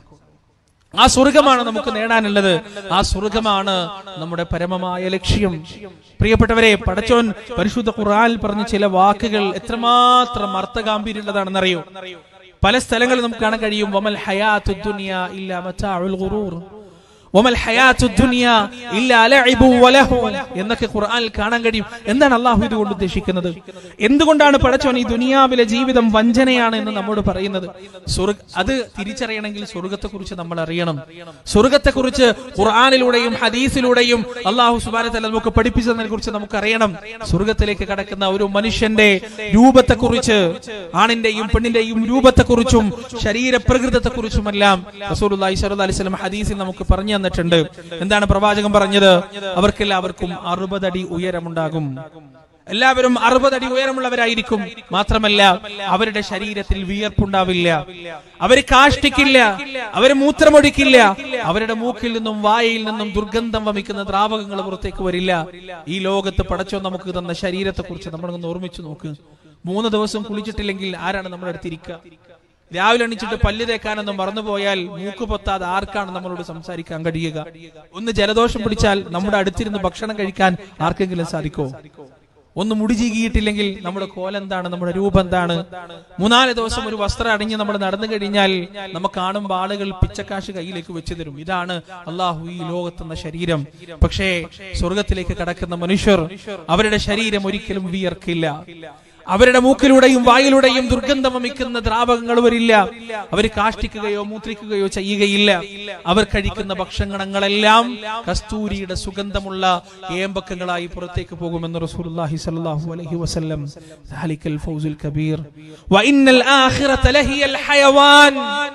ആ സ്വർഗമാണ് നമുക്ക് നേടാനുള്ളത് ആ സ്വർഗമാണ് നമ്മുടെ പരമമായ ലക്ഷ്യം പ്രിയപ്പെട്ടവരെ പടച്ചോൻ പരിശുദ്ധ ഖുർആനിൽ പറഞ്ഞ ചില വാക്കുകൾ എത്രമാത്രം അർത്ഥഗാംഭീര്യമുള്ളതാണെന്നറിയോ പല സ്ഥലങ്ങളിൽ നമുക്ക് കാണാൻ കഴിയും വമൽ ഹയാത്തു ദുനിയ ഇല്ല മതാഉൽ ഗുറൂർ വമൽ ഹയാത്തു ദുനിയ ഇല്ല ലഅബു വലഹു എന്നൊക്കെ ഖുർആനിൽ കാണാൻ കഴിയും എന്താണ് അള്ളാഹു ഇതുകൊണ്ട് ഉദ്ദേശിക്കുന്നത് എന്തുകൊണ്ടാണ് പടച്ചോൻ ഈ ദുനിയാവിലെ ജീവിതം വഞ്ചനയാണ് എന്ന് നമ്മോട് പറയുന്നത് സ്വർഗ അത് തിരിച്ചറിയണമെങ്കിൽ സ്വർഗത്തെക്കുറിച്ച് നമ്മൾ അറിയണം സ്വർഗത്തെക്കുറിച്ച് ഖുർആനിലൂടെയും ഹദീസിലൂടെയും അള്ളാഹു സുബാനത്തല്ല നമുക്ക് പഠിപ്പിച്ചതിനെ കുറിച്ച് നമുക്ക് അറിയണം സ്വർഗത്തിലേക്ക് കടക്കുന്ന ഒരു മനുഷ്യന്റെ രൂപത്തെക്കുറിച്ച് ആണിന്റെയും പെണ്ണിന്റെയും രൂപത്തെക്കുറിച്ചും ശരീരപ്രകൃതത്തെക്കുറിച്ചുമെല്ലാം റസൂലുള്ളാഹി സ്വല്ലല്ലാഹി അലൈഹി വസല്ലം ഹദീസിൽ നമുക്ക് പറഞ്ഞു തന്നിട്ടുണ്ട് എന്താണ് പ്രവാചകൻ പറഞ്ഞത് അവർക്കെല്ലാവർക്കും അറുപതടി ഉയരമുണ്ടാകും എല്ലാവരും അറുപതടി ഉയരമുള്ളവരായിരിക്കും മാത്രമല്ല അവരുടെ ശരീരത്തിൽ വിയർപ്പുണ്ടാവില്ല അവര് കാഷ്ടിക്കില്ല അവര് മൂത്രമൊഴിക്കില്ല അവരുടെ മൂക്കിൽ നിന്നും വായയിൽ നിന്നും ദുർഗന്ധം വമിക്കുന്ന ദ്രാവകങ്ങൾ പുറത്തേക്ക് വരില്ല ഈ ലോകത്ത് പടച്ചോ നമുക്ക് തന്ന ശരീരത്തെ കുറിച്ച് നമ്മളൊന്ന് ഓർമ്മിച്ചു നോക്ക് മൂന്ന് ദിവസം കുളിച്ചിട്ടില്ലെങ്കിൽ ആരാണ് നമ്മുടെ അടുത്തിരിക്കുക രാവിലെ എണീച്ചിട്ട് പല്ല് തേക്കാനൊന്നും മറന്നുപോയാൽ മൂക്ക് പൊത്താതെ ആർക്കാണ് നമ്മളോട് സംസാരിക്കാൻ കഴിയുക ഒന്ന് ജലദോഷം പിടിച്ചാൽ നമ്മുടെ അടുത്തിരുന്ന് ഭക്ഷണം കഴിക്കാൻ ആർക്കെങ്കിലും സാധിക്കോ ഒന്ന് മുടി ചീകിയിട്ടില്ലെങ്കിൽ നമ്മുടെ കോലെന്താണ് നമ്മുടെ രൂപം എന്താണ് മൂന്നാല് ദിവസം ഒരു വസ്ത്രം അണിഞ്ഞ് നമ്മൾ നടന്നു കഴിഞ്ഞാൽ നമുക്ക് കാണുമ്പോൾ ആളുകൾ പിച്ചക്കാശ് കയ്യിലേക്ക് വെച്ചു തരും ഇതാണ് അള്ളാഹു ഈ ലോകത്തെന്ന ശരീരം പക്ഷേ സ്വർഗത്തിലേക്ക് കടക്കുന്ന മനുഷ്യർ അവരുടെ ശരീരം ഒരിക്കലും വിയർക്കില്ല അവരുടെ മൂക്കിലൂടെയും വായിലൂടെയും ദുർഗന്ധം വമിക്കുന്ന ദ്രാവകങ്ങൾ വരില്ല അവർ കാഷ്ടിക്കുകയോ മൂത്രിക്കുകയോ ചെയ്യുകയില്ല അവർ കഴിക്കുന്ന ഭക്ഷണങ്ങളെല്ലാം കസ്തൂരിയുടെ സുഗന്ധമുള്ള ഏമ്പക്കങ്ങളായി പുറത്തേക്ക് പോകുമെന്ന് റസൂലുള്ളാഹി സ്വല്ലല്ലാഹു അലൈഹി വസല്ലം ദാലിക്കൽ ഫൗസുൽ കബീർ വഇന്നൽ ആഖിറത ലഹിയൽ ഹയവാൻ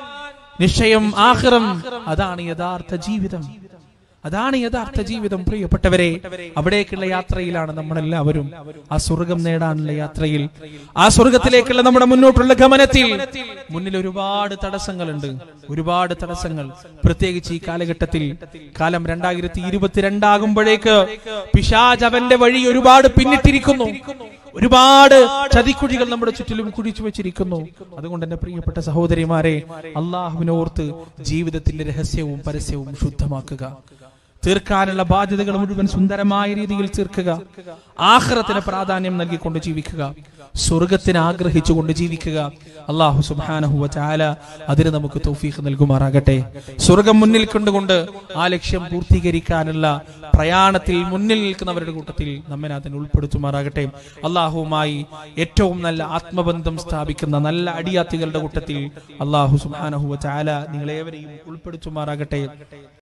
നിശ്ചയം ആഖിറം അതാണ് യഥാർത്ഥ ജീവിതം അതാണ് യഥാർത്ഥ ജീവിതം പ്രിയപ്പെട്ടവരെ അവിടേക്കുള്ള യാത്രയിലാണ് നമ്മളെല്ലാവരും ആ സ്വർഗം നേടാനുള്ള യാത്രയിൽ ആ സ്വർഗത്തിലേക്കുള്ള നമ്മുടെ മുന്നോട്ടുള്ള ഗമനത്തിൽ മുന്നിൽ ഒരുപാട് തടസ്സങ്ങളുണ്ട് ഒരുപാട് തടസ്സങ്ങൾ പ്രത്യേകിച്ച് ഈ കാലഘട്ടത്തിൽ കാലം രണ്ടായിരത്തി ഇരുപത്തിരണ്ടാകുമ്പോഴേക്ക് പിശാജ് അവന്റെ വഴി ഒരുപാട് പിന്നിട്ടിരിക്കുന്നു ഒരുപാട് ചതിക്കുഴികൾ നമ്മുടെ ചുറ്റിലും കുഴിച്ചു വെച്ചിരിക്കുന്നു അതുകൊണ്ട് എന്റെ പ്രിയപ്പെട്ട സഹോദരിമാരെ അള്ളാഹുവിനോർത്ത് ജീവിതത്തിന്റെ രഹസ്യവും പരസ്യവും ശുദ്ധമാക്കുക തീർക്കാനുള്ള ബാധ്യതകൾ മുഴുവൻ സുന്ദരമായ രീതിയിൽ തീർക്കുക ആഹ്റത്തിന് പ്രാധാന്യം നൽകിക്കൊണ്ട് ജീവിക്കുക സ്വർഗത്തിന് ആഗ്രഹിച്ചുകൊണ്ട് ജീവിക്കുക അള്ളാഹു സുബാനഹുവ ചാല അതിന് നമുക്ക് തൗഫീഖ് നൽകുമാറാകട്ടെ സ്വർഗം മുന്നിൽ കണ്ടുകൊണ്ട് ആ ലക്ഷ്യം പൂർത്തീകരിക്കാനുള്ള പ്രയാണത്തിൽ മുന്നിൽ നിൽക്കുന്നവരുടെ കൂട്ടത്തിൽ നമ്മെ അതിന് ഉൾപ്പെടുത്തുമാറാകട്ടെ അള്ളാഹുവുമായി ഏറ്റവും നല്ല ആത്മബന്ധം സ്ഥാപിക്കുന്ന നല്ല അടിയാത്തികളുടെ കൂട്ടത്തിൽ അള്ളാഹു സുബാനഹുവ ചാല നിങ്ങളേവരെയും ഉൾപ്പെടുത്തുമാറാകട്ടെ